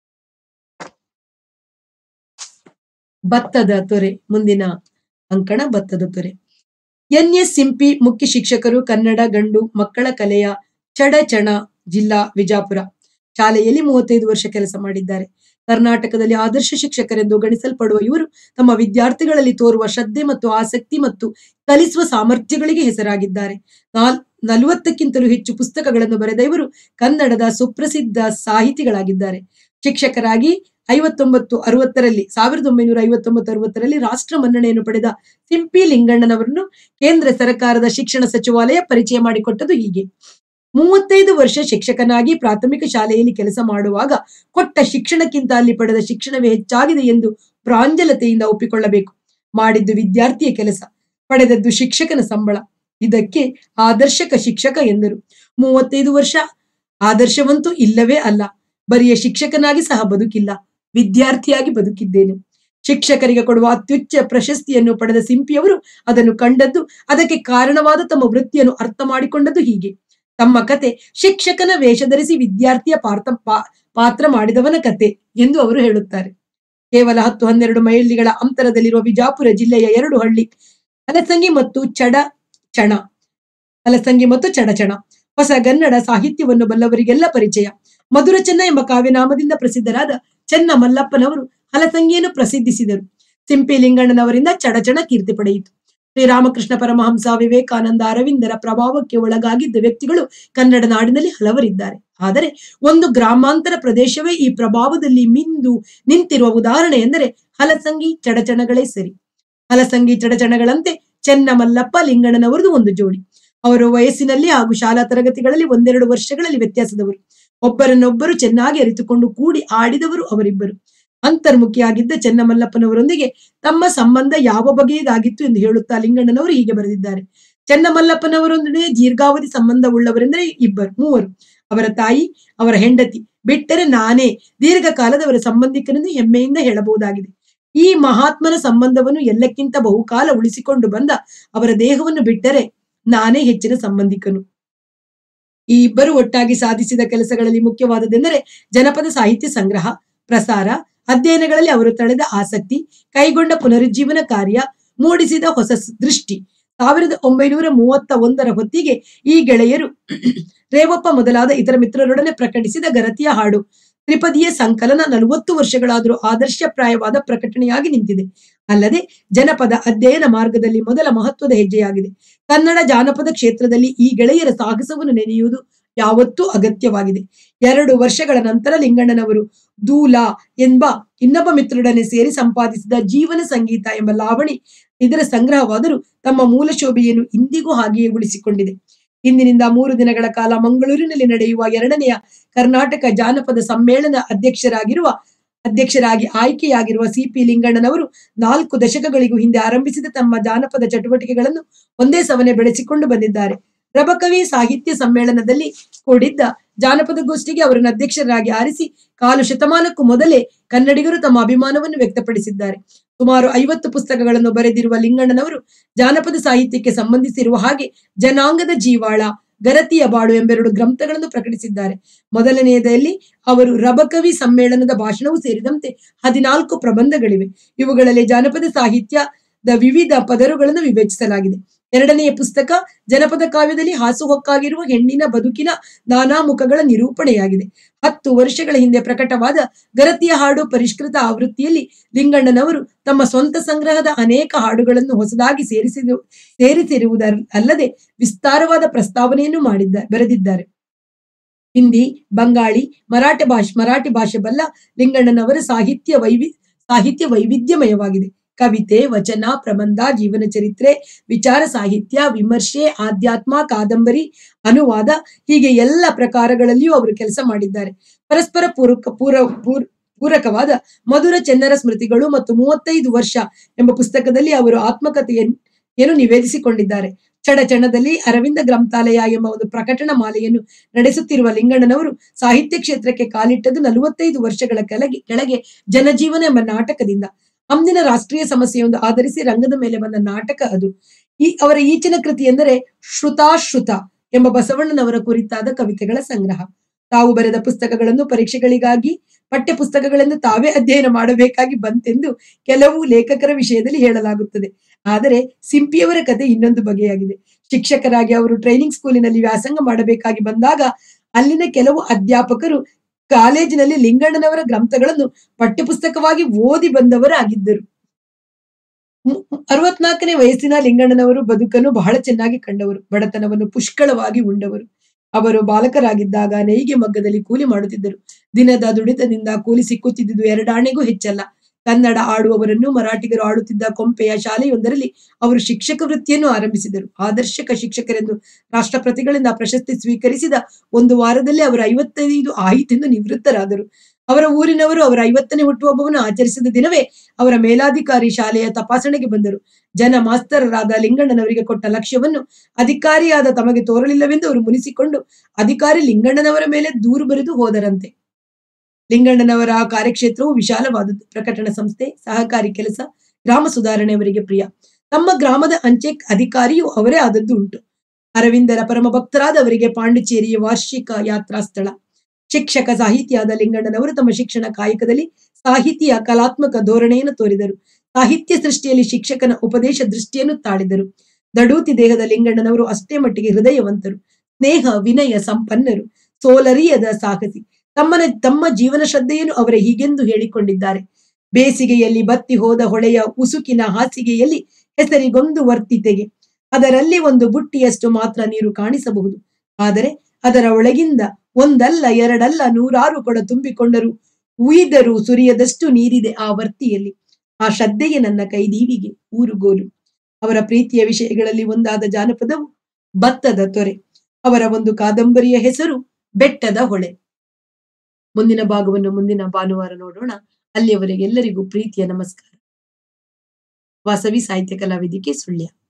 ಭತ್ತದ ತೊರೆ ಮುಂದಿನ ಅಂಕಣ ಭತ್ತದ ತೊರೆ ಎನ್ ಎಸ್ ಸಿಂಪಿ ಮುಖ್ಯ ಶಿಕ್ಷಕರು ಕನ್ನಡ ಗಂಡು ಮಕ್ಕಳ ಕಲೆಯ ಚಡಚಣ ಜಿಲ್ಲಾ ವಿಜಾಪುರ ಶಾಲೆಯಲ್ಲಿ ಮೂವತ್ತೈದು ವರ್ಷ ಕೆಲಸ ಮಾಡಿದ್ದಾರೆ ಕರ್ನಾಟಕದಲ್ಲಿ ಆದರ್ಶ ಶಿಕ್ಷಕರೆಂದು ಗಣಿಸಲ್ಪಡುವ ಇವರು ತಮ್ಮ ವಿದ್ಯಾರ್ಥಿಗಳಲ್ಲಿ ತೋರುವ ಶ್ರದ್ಧೆ ಮತ್ತು ಆಸಕ್ತಿ ಮತ್ತು ಕಲಿಸುವ ಸಾಮರ್ಥ್ಯಗಳಿಗೆ ಹೆಸರಾಗಿದ್ದಾರೆ ನಾಲ್ ನಲವತ್ತಕ್ಕಿಂತಲೂ ಹೆಚ್ಚು ಪುಸ್ತಕಗಳನ್ನು ಬರೆದ ಇವರು ಕನ್ನಡದ ಸುಪ್ರಸಿದ್ಧ ಸಾಹಿತಿಗಳಾಗಿದ್ದಾರೆ ಶಿಕ್ಷಕರಾಗಿ ಐವತ್ತೊಂಬತ್ತು ಅರವತ್ತರಲ್ಲಿ ಸಾವಿರದ ಒಂಬೈನೂರ ಐವತ್ತೊಂಬತ್ತು ಅರವತ್ತರಲ್ಲಿ ರಾಷ್ಟ್ರ ಮನ್ನಣೆಯನ್ನು ಪಡೆದ ಸಿಂಪಿ ಲಿಂಗಣ್ಣನವರನ್ನು ಕೇಂದ್ರ ಸರ್ಕಾರದ ಶಿಕ್ಷಣ ಸಚಿವಾಲಯ ಪರಿಚಯ ಮಾಡಿಕೊಟ್ಟದು ಹೀಗೆ ಮೂವತ್ತೈದು ವರ್ಷ ಶಿಕ್ಷಕನಾಗಿ ಪ್ರಾಥಮಿಕ ಶಾಲೆಯಲ್ಲಿ ಕೆಲಸ ಮಾಡುವಾಗ ಕೊಟ್ಟ ಶಿಕ್ಷಣಕ್ಕಿಂತ ಅಲ್ಲಿ ಪಡೆದ ಶಿಕ್ಷಣವೇ ಹೆಚ್ಚಾಗಿದೆ ಎಂದು ಪ್ರಾಂಜಲತೆಯಿಂದ ಒಪ್ಪಿಕೊಳ್ಳಬೇಕು ಮಾಡಿದ್ದು ವಿದ್ಯಾರ್ಥಿಯ ಕೆಲಸ ಪಡೆದದ್ದು ಶಿಕ್ಷಕನ ಸಂಬಳ ಇದಕ್ಕೆ ಆದರ್ಶಕ ಶಿಕ್ಷಕ ಎಂದರು ಮೂವತ್ತೈದು ವರ್ಷ ಆದರ್ಶವಂತೂ ಇಲ್ಲವೇ ಅಲ್ಲ ಬರಿಯ ಶಿಕ್ಷಕನಾಗಿ ಸಹ ಬದುಕಿಲ್ಲ ವಿದ್ಯಾರ್ಥಿಯಾಗಿ ಬದುಕಿದ್ದೇನೆ ಶಿಕ್ಷಕರಿಗೆ ಕೊಡುವ ಅತ್ಯುಚ್ಚ ಪ್ರಶಸ್ತಿಯನ್ನು ಪಡೆದ ಸಿಂಪಿಯವರು ಅದನ್ನು ಕಂಡದ್ದು ಅದಕ್ಕೆ ಕಾರಣವಾದ ತಮ್ಮ ವೃತ್ತಿಯನ್ನು ಅರ್ಥ ಮಾಡಿಕೊಂಡದ್ದು ಹೀಗೆ ತಮ್ಮ ಕತೆ ಶಿಕ್ಷಕನ ವೇಷ ಧರಿಸಿ ವಿದ್ಯಾರ್ಥಿಯ ಪಾರ್ಥ ಪಾ- ಪಾತ್ರ ಮಾಡಿದವನ ಕತೆ ಎಂದು ಅವರು ಹೇಳುತ್ತಾರೆ ಕೇವಲ ಹತ್ತು ಹನ್ನೆರಡು ಮೈಲಿಗಳ ಅಂತರದಲ್ಲಿರುವ ವಿಜಾಪುರ ಜಿಲ್ಲೆಯ ಎರಡು ಹಳ್ಳಿ ಹಲಸಂಗಿ ಮತ್ತು ಚಡ ಚಣ ಹಲಸಂಗಿ ಮತ್ತು ಚಡಚಣ ಹೊಸ ಗನ್ನಡ ಸಾಹಿತ್ಯವನ್ನು ಬಲ್ಲವರಿಗೆಲ್ಲ ಪರಿಚಯ ಮಧುರ ಚೆನ್ನ ಎಂಬ ಕಾವ್ಯನಾಮದಿಂದ ಪ್ರಸಿದ್ಧರಾದ ಚೆನ್ನ ಮಲ್ಲಪ್ಪನವರು ಹಲಸಂಗಿಯನ್ನು ಪ್ರಸಿದ್ಧಿಸಿದರು ಸಿಂಪಿ ಲಿಂಗಣ್ಣನವರಿಂದ ಚಡಚಣ ಕೀರ್ತಿ ಪಡೆಯಿತು ಶ್ರೀರಾಮಕೃಷ್ಣ ಪರಮಹಂಸ ವಿವೇಕಾನಂದ ಅರವಿಂದರ ಪ್ರಭಾವಕ್ಕೆ ಒಳಗಾಗಿದ್ದ ವ್ಯಕ್ತಿಗಳು ಕನ್ನಡ ನಾಡಿನಲ್ಲಿ ಹಲವರಿದ್ದಾರೆ ಆದರೆ ಒಂದು ಗ್ರಾಮಾಂತರ ಪ್ರದೇಶವೇ ಈ ಪ್ರಭಾವದಲ್ಲಿ ಮಿಂದು ನಿಂತಿರುವ ಉದಾಹರಣೆ ಎಂದರೆ ಹಲಸಂಗಿ ಚಡಚಣಗಳೇ ಸರಿ ಹಲಸಂಗಿ ಚಡಚಣಗಳಂತೆ ಚೆನ್ನ ಮಲ್ಲಪ್ಪ ಲಿಂಗಣ್ಣನವರದು ಒಂದು ಜೋಡಿ ಅವರು ವಯಸ್ಸಿನಲ್ಲಿ ಹಾಗೂ ಶಾಲಾ ತರಗತಿಗಳಲ್ಲಿ ಒಂದೆರಡು ವರ್ಷಗಳಲ್ಲಿ ವ್ಯತ್ಯಾಸದವರು ಒಬ್ಬರನ್ನೊಬ್ಬರು ಚೆನ್ನಾಗಿ ಅರಿತುಕೊಂಡು ಕೂಡಿ ಆಡಿದವರು ಅವರಿಬ್ಬರು ಅಂತರ್ಮುಖಿಯಾಗಿದ್ದ ಚೆನ್ನಮಲ್ಲಪ್ಪನವರೊಂದಿಗೆ ತಮ್ಮ ಸಂಬಂಧ ಯಾವ ಬಗೆಯದಾಗಿತ್ತು ಎಂದು ಹೇಳುತ್ತಾ ಲಿಂಗಣ್ಣನವರು ಹೀಗೆ ಬರೆದಿದ್ದಾರೆ ಚೆನ್ನಮಲ್ಲಪ್ಪನವರೊಂದಿಗೆ ದೀರ್ಘಾವಧಿ ಸಂಬಂಧ ಉಳ್ಳವರೆಂದರೆ ಇಬ್ಬರು ಮೂವರು ಅವರ ತಾಯಿ ಅವರ ಹೆಂಡತಿ ಬಿಟ್ಟರೆ ನಾನೇ ದೀರ್ಘಕಾಲದವರ ಸಂಬಂಧಿಕರೆಂದು ಹೆಮ್ಮೆಯಿಂದ ಹೇಳಬಹುದಾಗಿದೆ ಈ ಮಹಾತ್ಮನ ಸಂಬಂಧವನ್ನು ಎಲ್ಲಕ್ಕಿಂತ ಬಹುಕಾಲ ಉಳಿಸಿಕೊಂಡು ಬಂದ ಅವರ ದೇಹವನ್ನು ಬಿಟ್ಟರೆ ನಾನೇ ಹೆಚ್ಚಿನ ಸಂಬಂಧಿಕನು ಈ ಇಬ್ಬರು ಒಟ್ಟಾಗಿ ಸಾಧಿಸಿದ ಕೆಲಸಗಳಲ್ಲಿ ಮುಖ್ಯವಾದದೆಂದರೆ ಜನಪದ ಸಾಹಿತ್ಯ ಸಂಗ್ರಹ ಪ್ರಸಾರ ಅಧ್ಯಯನಗಳಲ್ಲಿ ಅವರು ತಳೆದ ಆಸಕ್ತಿ ಕೈಗೊಂಡ ಪುನರುಜ್ಜೀವನ ಕಾರ್ಯ ಮೂಡಿಸಿದ ಹೊಸ ಸ್- ದೃಷ್ಟಿ ಸಾವಿರದ ಒಂಬೈನೂರ ಮೂವತ್ತ ಒಂದರ ಹೊತ್ತಿಗೆ ಈ ಗೆಳೆಯರು ರೇವಪ್ಪ ಮೊದಲಾದ ಇತರ ಮಿತ್ರರೊಡನೆ ಪ್ರಕಟಿಸಿದ ಗರತಿಯ ಹಾಡು ತ್ರಿಪದಿಯ ಸಂಕಲನ ನಲವತ್ತು ವರ್ಷಗಳಾದರೂ ಆದರ್ಶಪ್ರಾಯವಾದ ಪ್ರಕಟಣೆಯಾಗಿ ನಿಂತಿದೆ ಅಲ್ಲದೆ ಜನಪದ ಅಧ್ಯಯನ ಮಾರ್ಗದಲ್ಲಿ ಮೊದಲ ಮಹತ್ವದ ಹೆಜ್ಜೆಯಾಗಿದೆ ಕನ್ನಡ ಜಾನಪದ ಕ್ಷೇತ್ರದಲ್ಲಿ ಈ ಗೆಳೆಯರ ಸಾಹಸವನ್ನು ನೆನೆಯುವುದು ಯಾವತ್ತೂ ಅಗತ್ಯವಾಗಿದೆ ಎರಡು ವರ್ಷಗಳ ನಂತರ ಲಿಂಗಣ್ಣನವರು ದೂಲ ಎಂಬ ಇನ್ನೊಬ್ಬ ಮಿತ್ರರೊಡನೆ ಸೇರಿ ಸಂಪಾದಿಸಿದ ಜೀವನ ಸಂಗೀತ ಎಂಬ ಲಾವಣಿ ಇದರ ಸಂಗ್ರಹವಾದರೂ ತಮ್ಮ ಮೂಲ ಶೋಭೆಯನ್ನು ಇಂದಿಗೂ ಹಾಗೆಯೇ ಉಳಿಸಿಕೊಂಡಿದೆ ಇಂದಿನಿಂದ ಮೂರು ದಿನಗಳ ಕಾಲ ಮಂಗಳೂರಿನಲ್ಲಿ ನಡೆಯುವ ಎರಡನೆಯ ಕರ್ನಾಟಕ ಜಾನಪದ ಸಮ್ಮೇಳನ ಅಧ್ಯಕ್ಷರಾಗಿರುವ ಅಧ್ಯಕ್ಷರಾಗಿ ಆಯ್ಕೆಯಾಗಿರುವ ಸಿಪಿ ಲಿಂಗಣ್ಣನವರು ನಾಲ್ಕು ದಶಕಗಳಿಗೂ ಹಿಂದೆ ಆರಂಭಿಸಿದ ತಮ್ಮ ಜಾನಪದ ಚಟುವಟಿಕೆಗಳನ್ನು ಒಂದೇ ಸವನೆ ಬೆಳೆಸಿಕೊಂಡು ಬಂದಿದ್ದಾರೆ ರಬಕವಿ ಸಾಹಿತ್ಯ ಸಮ್ಮೇಳನದಲ್ಲಿ ಕೂಡಿದ್ದ ಜಾನಪದ ಗೋಷ್ಠಿಗೆ ಅವರನ್ನು ಅಧ್ಯಕ್ಷರಾಗಿ ಆರಿಸಿ ಕಾಲು ಶತಮಾನಕ್ಕೂ ಮೊದಲೇ ಕನ್ನಡಿಗರು ತಮ್ಮ ಅಭಿಮಾನವನ್ನು ವ್ಯಕ್ತಪಡಿಸಿದ್ದಾರೆ ಸುಮಾರು ಐವತ್ತು ಪುಸ್ತಕಗಳನ್ನು ಬರೆದಿರುವ ಲಿಂಗಣ್ಣನವರು ಜಾನಪದ ಸಾಹಿತ್ಯಕ್ಕೆ ಸಂಬಂಧಿಸಿರುವ ಹಾಗೆ ಜನಾಂಗದ ಜೀವಾಳ ಗರತಿಯ ಬಾಳು ಎಂಬೆರಡು ಗ್ರಂಥಗಳನ್ನು ಪ್ರಕಟಿಸಿದ್ದಾರೆ ಮೊದಲನೆಯದಲ್ಲಿ ಅವರು ರಬಕವಿ ಸಮ್ಮೇಳನದ ಭಾಷಣವೂ ಸೇರಿದಂತೆ ಹದಿನಾಲ್ಕು ಪ್ರಬಂಧಗಳಿವೆ ಇವುಗಳಲ್ಲಿ ಜಾನಪದ ಸಾಹಿತ್ಯದ ವಿವಿಧ ಪದರುಗಳನ್ನು ವಿವೇಚಿಸಲಾಗಿದೆ ಎರಡನೆಯ ಪುಸ್ತಕ ಜನಪದ ಕಾವ್ಯದಲ್ಲಿ ಹಾಸುಹೊಕ್ಕಾಗಿರುವ ಹೆಣ್ಣಿನ ಬದುಕಿನ ನಾನಾ ಮುಖಗಳ ನಿರೂಪಣೆಯಾಗಿದೆ ಹತ್ತು ವರ್ಷಗಳ ಹಿಂದೆ ಪ್ರಕಟವಾದ ಗರತಿಯ ಹಾಡು ಪರಿಷ್ಕೃತ ಆವೃತ್ತಿಯಲ್ಲಿ ಲಿಂಗಣ್ಣನವರು ತಮ್ಮ ಸ್ವಂತ ಸಂಗ್ರಹದ ಅನೇಕ ಹಾಡುಗಳನ್ನು ಹೊಸದಾಗಿ ಸೇರಿಸಿದ ಸೇರಿಸಿರುವುದರ ಅಲ್ಲದೆ ವಿಸ್ತಾರವಾದ ಪ್ರಸ್ತಾವನೆಯನ್ನು ಮಾಡಿದ್ದ ಬರೆದಿದ್ದಾರೆ ಹಿಂದಿ ಬಂಗಾಳಿ ಮರಾಠ ಭಾಷೆ ಮರಾಠಿ ಭಾಷೆ ಬಲ್ಲ ಲಿಂಗಣ್ಣನವರ ಸಾಹಿತ್ಯ ವೈವಿ ಸಾಹಿತ್ಯ ವೈವಿಧ್ಯಮಯವಾಗಿದೆ ಕವಿತೆ ವಚನ ಪ್ರಬಂಧ ಜೀವನ ಚರಿತ್ರೆ ವಿಚಾರ ಸಾಹಿತ್ಯ ವಿಮರ್ಶೆ ಆಧ್ಯಾತ್ಮ ಕಾದಂಬರಿ ಅನುವಾದ ಹೀಗೆ ಎಲ್ಲ ಪ್ರಕಾರಗಳಲ್ಲಿಯೂ ಅವರು ಕೆಲಸ ಮಾಡಿದ್ದಾರೆ ಪರಸ್ಪರ ಪೂರಕ ಪೂರ ಪೂರ್ ಪೂರಕವಾದ ಮಧುರ ಚೆನ್ನರ ಸ್ಮೃತಿಗಳು ಮತ್ತು ಮೂವತ್ತೈದು ವರ್ಷ ಎಂಬ ಪುಸ್ತಕದಲ್ಲಿ ಅವರು ಆತ್ಮಕಥೆಯನ್ನು ನಿವೇದಿಸಿಕೊಂಡಿದ್ದಾರೆ ಚಡಚಣದಲ್ಲಿ ಅರವಿಂದ ಗ್ರಂಥಾಲಯ ಎಂಬ ಒಂದು ಪ್ರಕಟಣಾ ಮಾಲೆಯನ್ನು ನಡೆಸುತ್ತಿರುವ ಲಿಂಗಣ್ಣನವರು ಸಾಹಿತ್ಯ ಕ್ಷೇತ್ರಕ್ಕೆ ಕಾಲಿಟ್ಟದ್ದು ನಲವತ್ತೈದು ವರ್ಷಗಳ ಕೆಳಗೆ ಕೆಳಗೆ ಜನಜೀವನ ಎಂಬ ನಾಟಕದಿಂದ ಅಂದಿನ ರಾಷ್ಟ್ರೀಯ ಸಮಸ್ಯೆಯೊಂದು ಆಧರಿಸಿ ರಂಗದ ಮೇಲೆ ಬಂದ ನಾಟಕ ಅದು ಈ ಅವರ ಈಚಿನ ಕೃತಿ ಎಂದರೆ ಶ್ರುತಾಶ್ರುತ ಎಂಬ ಬಸವಣ್ಣನವರ ಕುರಿತಾದ ಕವಿತೆಗಳ ಸಂಗ್ರಹ ತಾವು ಬರೆದ ಪುಸ್ತಕಗಳನ್ನು ಪರೀಕ್ಷೆಗಳಿಗಾಗಿ ಪಠ್ಯ ಪುಸ್ತಕಗಳನ್ನು ತಾವೇ ಅಧ್ಯಯನ ಮಾಡಬೇಕಾಗಿ ಬಂತೆಂದು ಕೆಲವು ಲೇಖಕರ ವಿಷಯದಲ್ಲಿ ಹೇಳಲಾಗುತ್ತದೆ ಆದರೆ ಸಿಂಪಿಯವರ ಕತೆ ಇನ್ನೊಂದು ಬಗೆಯಾಗಿದೆ ಶಿಕ್ಷಕರಾಗಿ ಅವರು ಟ್ರೈನಿಂಗ್ ಸ್ಕೂಲಿನಲ್ಲಿ ವ್ಯಾಸಂಗ ಮಾಡಬೇಕಾಗಿ ಬಂದಾಗ ಅಲ್ಲಿನ ಕೆಲವು ಅಧ್ಯಾಪಕರು ಕಾಲೇಜಿನಲ್ಲಿ ಲಿಂಗಣ್ಣನವರ ಗ್ರಂಥಗಳನ್ನು ಪಠ್ಯಪುಸ್ತಕವಾಗಿ ಓದಿ ಬಂದವರಾಗಿದ್ದರು ಅರವತ್ನಾಲ್ಕನೇ ವಯಸ್ಸಿನ ಲಿಂಗಣ್ಣನವರು ಬದುಕನ್ನು ಬಹಳ ಚೆನ್ನಾಗಿ ಕಂಡವರು ಬಡತನವನ್ನು ಪುಷ್ಕಳವಾಗಿ ಉಂಡವರು ಅವರು ಬಾಲಕರಾಗಿದ್ದಾಗ ನೇಯ್ಗೆ ಮಗ್ಗದಲ್ಲಿ ಕೂಲಿ ಮಾಡುತ್ತಿದ್ದರು ದಿನದ ದುಡಿತದಿಂದ ಕೂಲಿ ಸಿಕ್ಕುತ್ತಿದ್ದುದು ಎರಡಾಣೆಗೂ ಹೆಚ್ಚಲ್ಲ ಕನ್ನಡ ಆಡುವವರನ್ನು ಮರಾಠಿಗರು ಆಡುತ್ತಿದ್ದ ಕೊಂಪೆಯ ಶಾಲೆಯೊಂದರಲ್ಲಿ ಅವರು ಶಿಕ್ಷಕ ವೃತ್ತಿಯನ್ನು ಆರಂಭಿಸಿದರು ಆದರ್ಶಕ ಶಿಕ್ಷಕರೆಂದು ರಾಷ್ಟ್ರಪತಿಗಳಿಂದ ಪ್ರಶಸ್ತಿ ಸ್ವೀಕರಿಸಿದ ಒಂದು ವಾರದಲ್ಲಿ ಅವರು ಐವತ್ತೈದು ಆಯಿತೆಂದು ನಿವೃತ್ತರಾದರು ಅವರ ಊರಿನವರು ಅವರ ಐವತ್ತನೇ ಹುಟ್ಟುಹಬ್ಬವನ್ನು ಆಚರಿಸಿದ ದಿನವೇ ಅವರ ಮೇಲಾಧಿಕಾರಿ ಶಾಲೆಯ ತಪಾಸಣೆಗೆ ಬಂದರು ಜನ ಮಾಸ್ತರರಾದ ಲಿಂಗಣ್ಣನವರಿಗೆ ಕೊಟ್ಟ ಲಕ್ಷ್ಯವನ್ನು ಅಧಿಕಾರಿಯಾದ ತಮಗೆ ತೋರಲಿಲ್ಲವೆಂದು ಅವರು ಮುನಿಸಿಕೊಂಡು ಅಧಿಕಾರಿ ಲಿಂಗಣ್ಣನವರ ಮೇಲೆ ದೂರು ಬರೆದು ಹೋದರಂತೆ ಲಿಂಗಣ್ಣನವರ ಕಾರ್ಯಕ್ಷೇತ್ರವು ವಿಶಾಲವಾದದ್ದು ಪ್ರಕಟಣಾ ಸಂಸ್ಥೆ ಸಹಕಾರಿ ಕೆಲಸ ಗ್ರಾಮ ಸುಧಾರಣೆ ಅವರಿಗೆ ಪ್ರಿಯ ತಮ್ಮ ಗ್ರಾಮದ ಅಂಚೆ ಅಧಿಕಾರಿಯು ಅವರೇ ಆದದ್ದು ಉಂಟು ಅರವಿಂದರ ಪರಮ ಭಕ್ತರಾದ ಅವರಿಗೆ ಪಾಂಡಿಚೇರಿಯ ವಾರ್ಷಿಕ ಯಾತ್ರಾ ಸ್ಥಳ ಶಿಕ್ಷಕ ಸಾಹಿತಿಯಾದ ಲಿಂಗಣ್ಣನವರು ತಮ್ಮ ಶಿಕ್ಷಣ ಕಾಯಕದಲ್ಲಿ ಸಾಹಿತಿಯ ಕಲಾತ್ಮಕ ಧೋರಣೆಯನ್ನು ತೋರಿದರು ಸಾಹಿತ್ಯ ಸೃಷ್ಟಿಯಲ್ಲಿ ಶಿಕ್ಷಕನ ಉಪದೇಶ ದೃಷ್ಟಿಯನ್ನು ತಾಳಿದರು ದಡೂತಿ ದೇಹದ ಲಿಂಗಣ್ಣನವರು ಅಷ್ಟೇ ಮಟ್ಟಿಗೆ ಹೃದಯವಂತರು ಸ್ನೇಹ ವಿನಯ ಸಂಪನ್ನರು ಸೋಲರಿಯದ ಸಾಹಸಿ ತಮ್ಮನ ತಮ್ಮ ಜೀವನ ಶ್ರದ್ಧೆಯನ್ನು ಅವರೇ ಹೀಗೆಂದು ಹೇಳಿಕೊಂಡಿದ್ದಾರೆ ಬೇಸಿಗೆಯಲ್ಲಿ ಬತ್ತಿ ಹೋದ ಹೊಳೆಯ ಉಸುಕಿನ ಹಾಸಿಗೆಯಲ್ಲಿ ಹೆಸರಿಗೊಂದು ವರ್ತಿತೆಗೆ ಅದರಲ್ಲಿ ಒಂದು ಬುಟ್ಟಿಯಷ್ಟು ಮಾತ್ರ ನೀರು ಕಾಣಿಸಬಹುದು ಆದರೆ ಅದರ ಒಳಗಿಂದ ಒಂದಲ್ಲ ಎರಡಲ್ಲ ನೂರಾರು ಕೊಡ ತುಂಬಿಕೊಂಡರು ಉಯಿದರೂ ಸುರಿಯದಷ್ಟು ನೀರಿದೆ ಆ ವರ್ತಿಯಲ್ಲಿ ಆ ಶ್ರದ್ಧೆಗೆ ನನ್ನ ಕೈದೀವಿಗೆ ಊರುಗೋಲು ಅವರ ಪ್ರೀತಿಯ ವಿಷಯಗಳಲ್ಲಿ ಒಂದಾದ ಜಾನಪದವು ಭತ್ತದ ತೊರೆ ಅವರ ಒಂದು ಕಾದಂಬರಿಯ ಹೆಸರು ಬೆಟ್ಟದ ಹೊಳೆ ಮುಂದಿನ ಭಾಗವನ್ನು ಮುಂದಿನ ಭಾನುವಾರ ನೋಡೋಣ ಅಲ್ಲಿಯವರೆಗೆ ಎಲ್ಲರಿಗೂ ಪ್ರೀತಿಯ ನಮಸ್ಕಾರ ವಾಸವಿ ಸಾಹಿತ್ಯ ಕಲಾವಿದಿಕೆ ಸುಳ್ಯ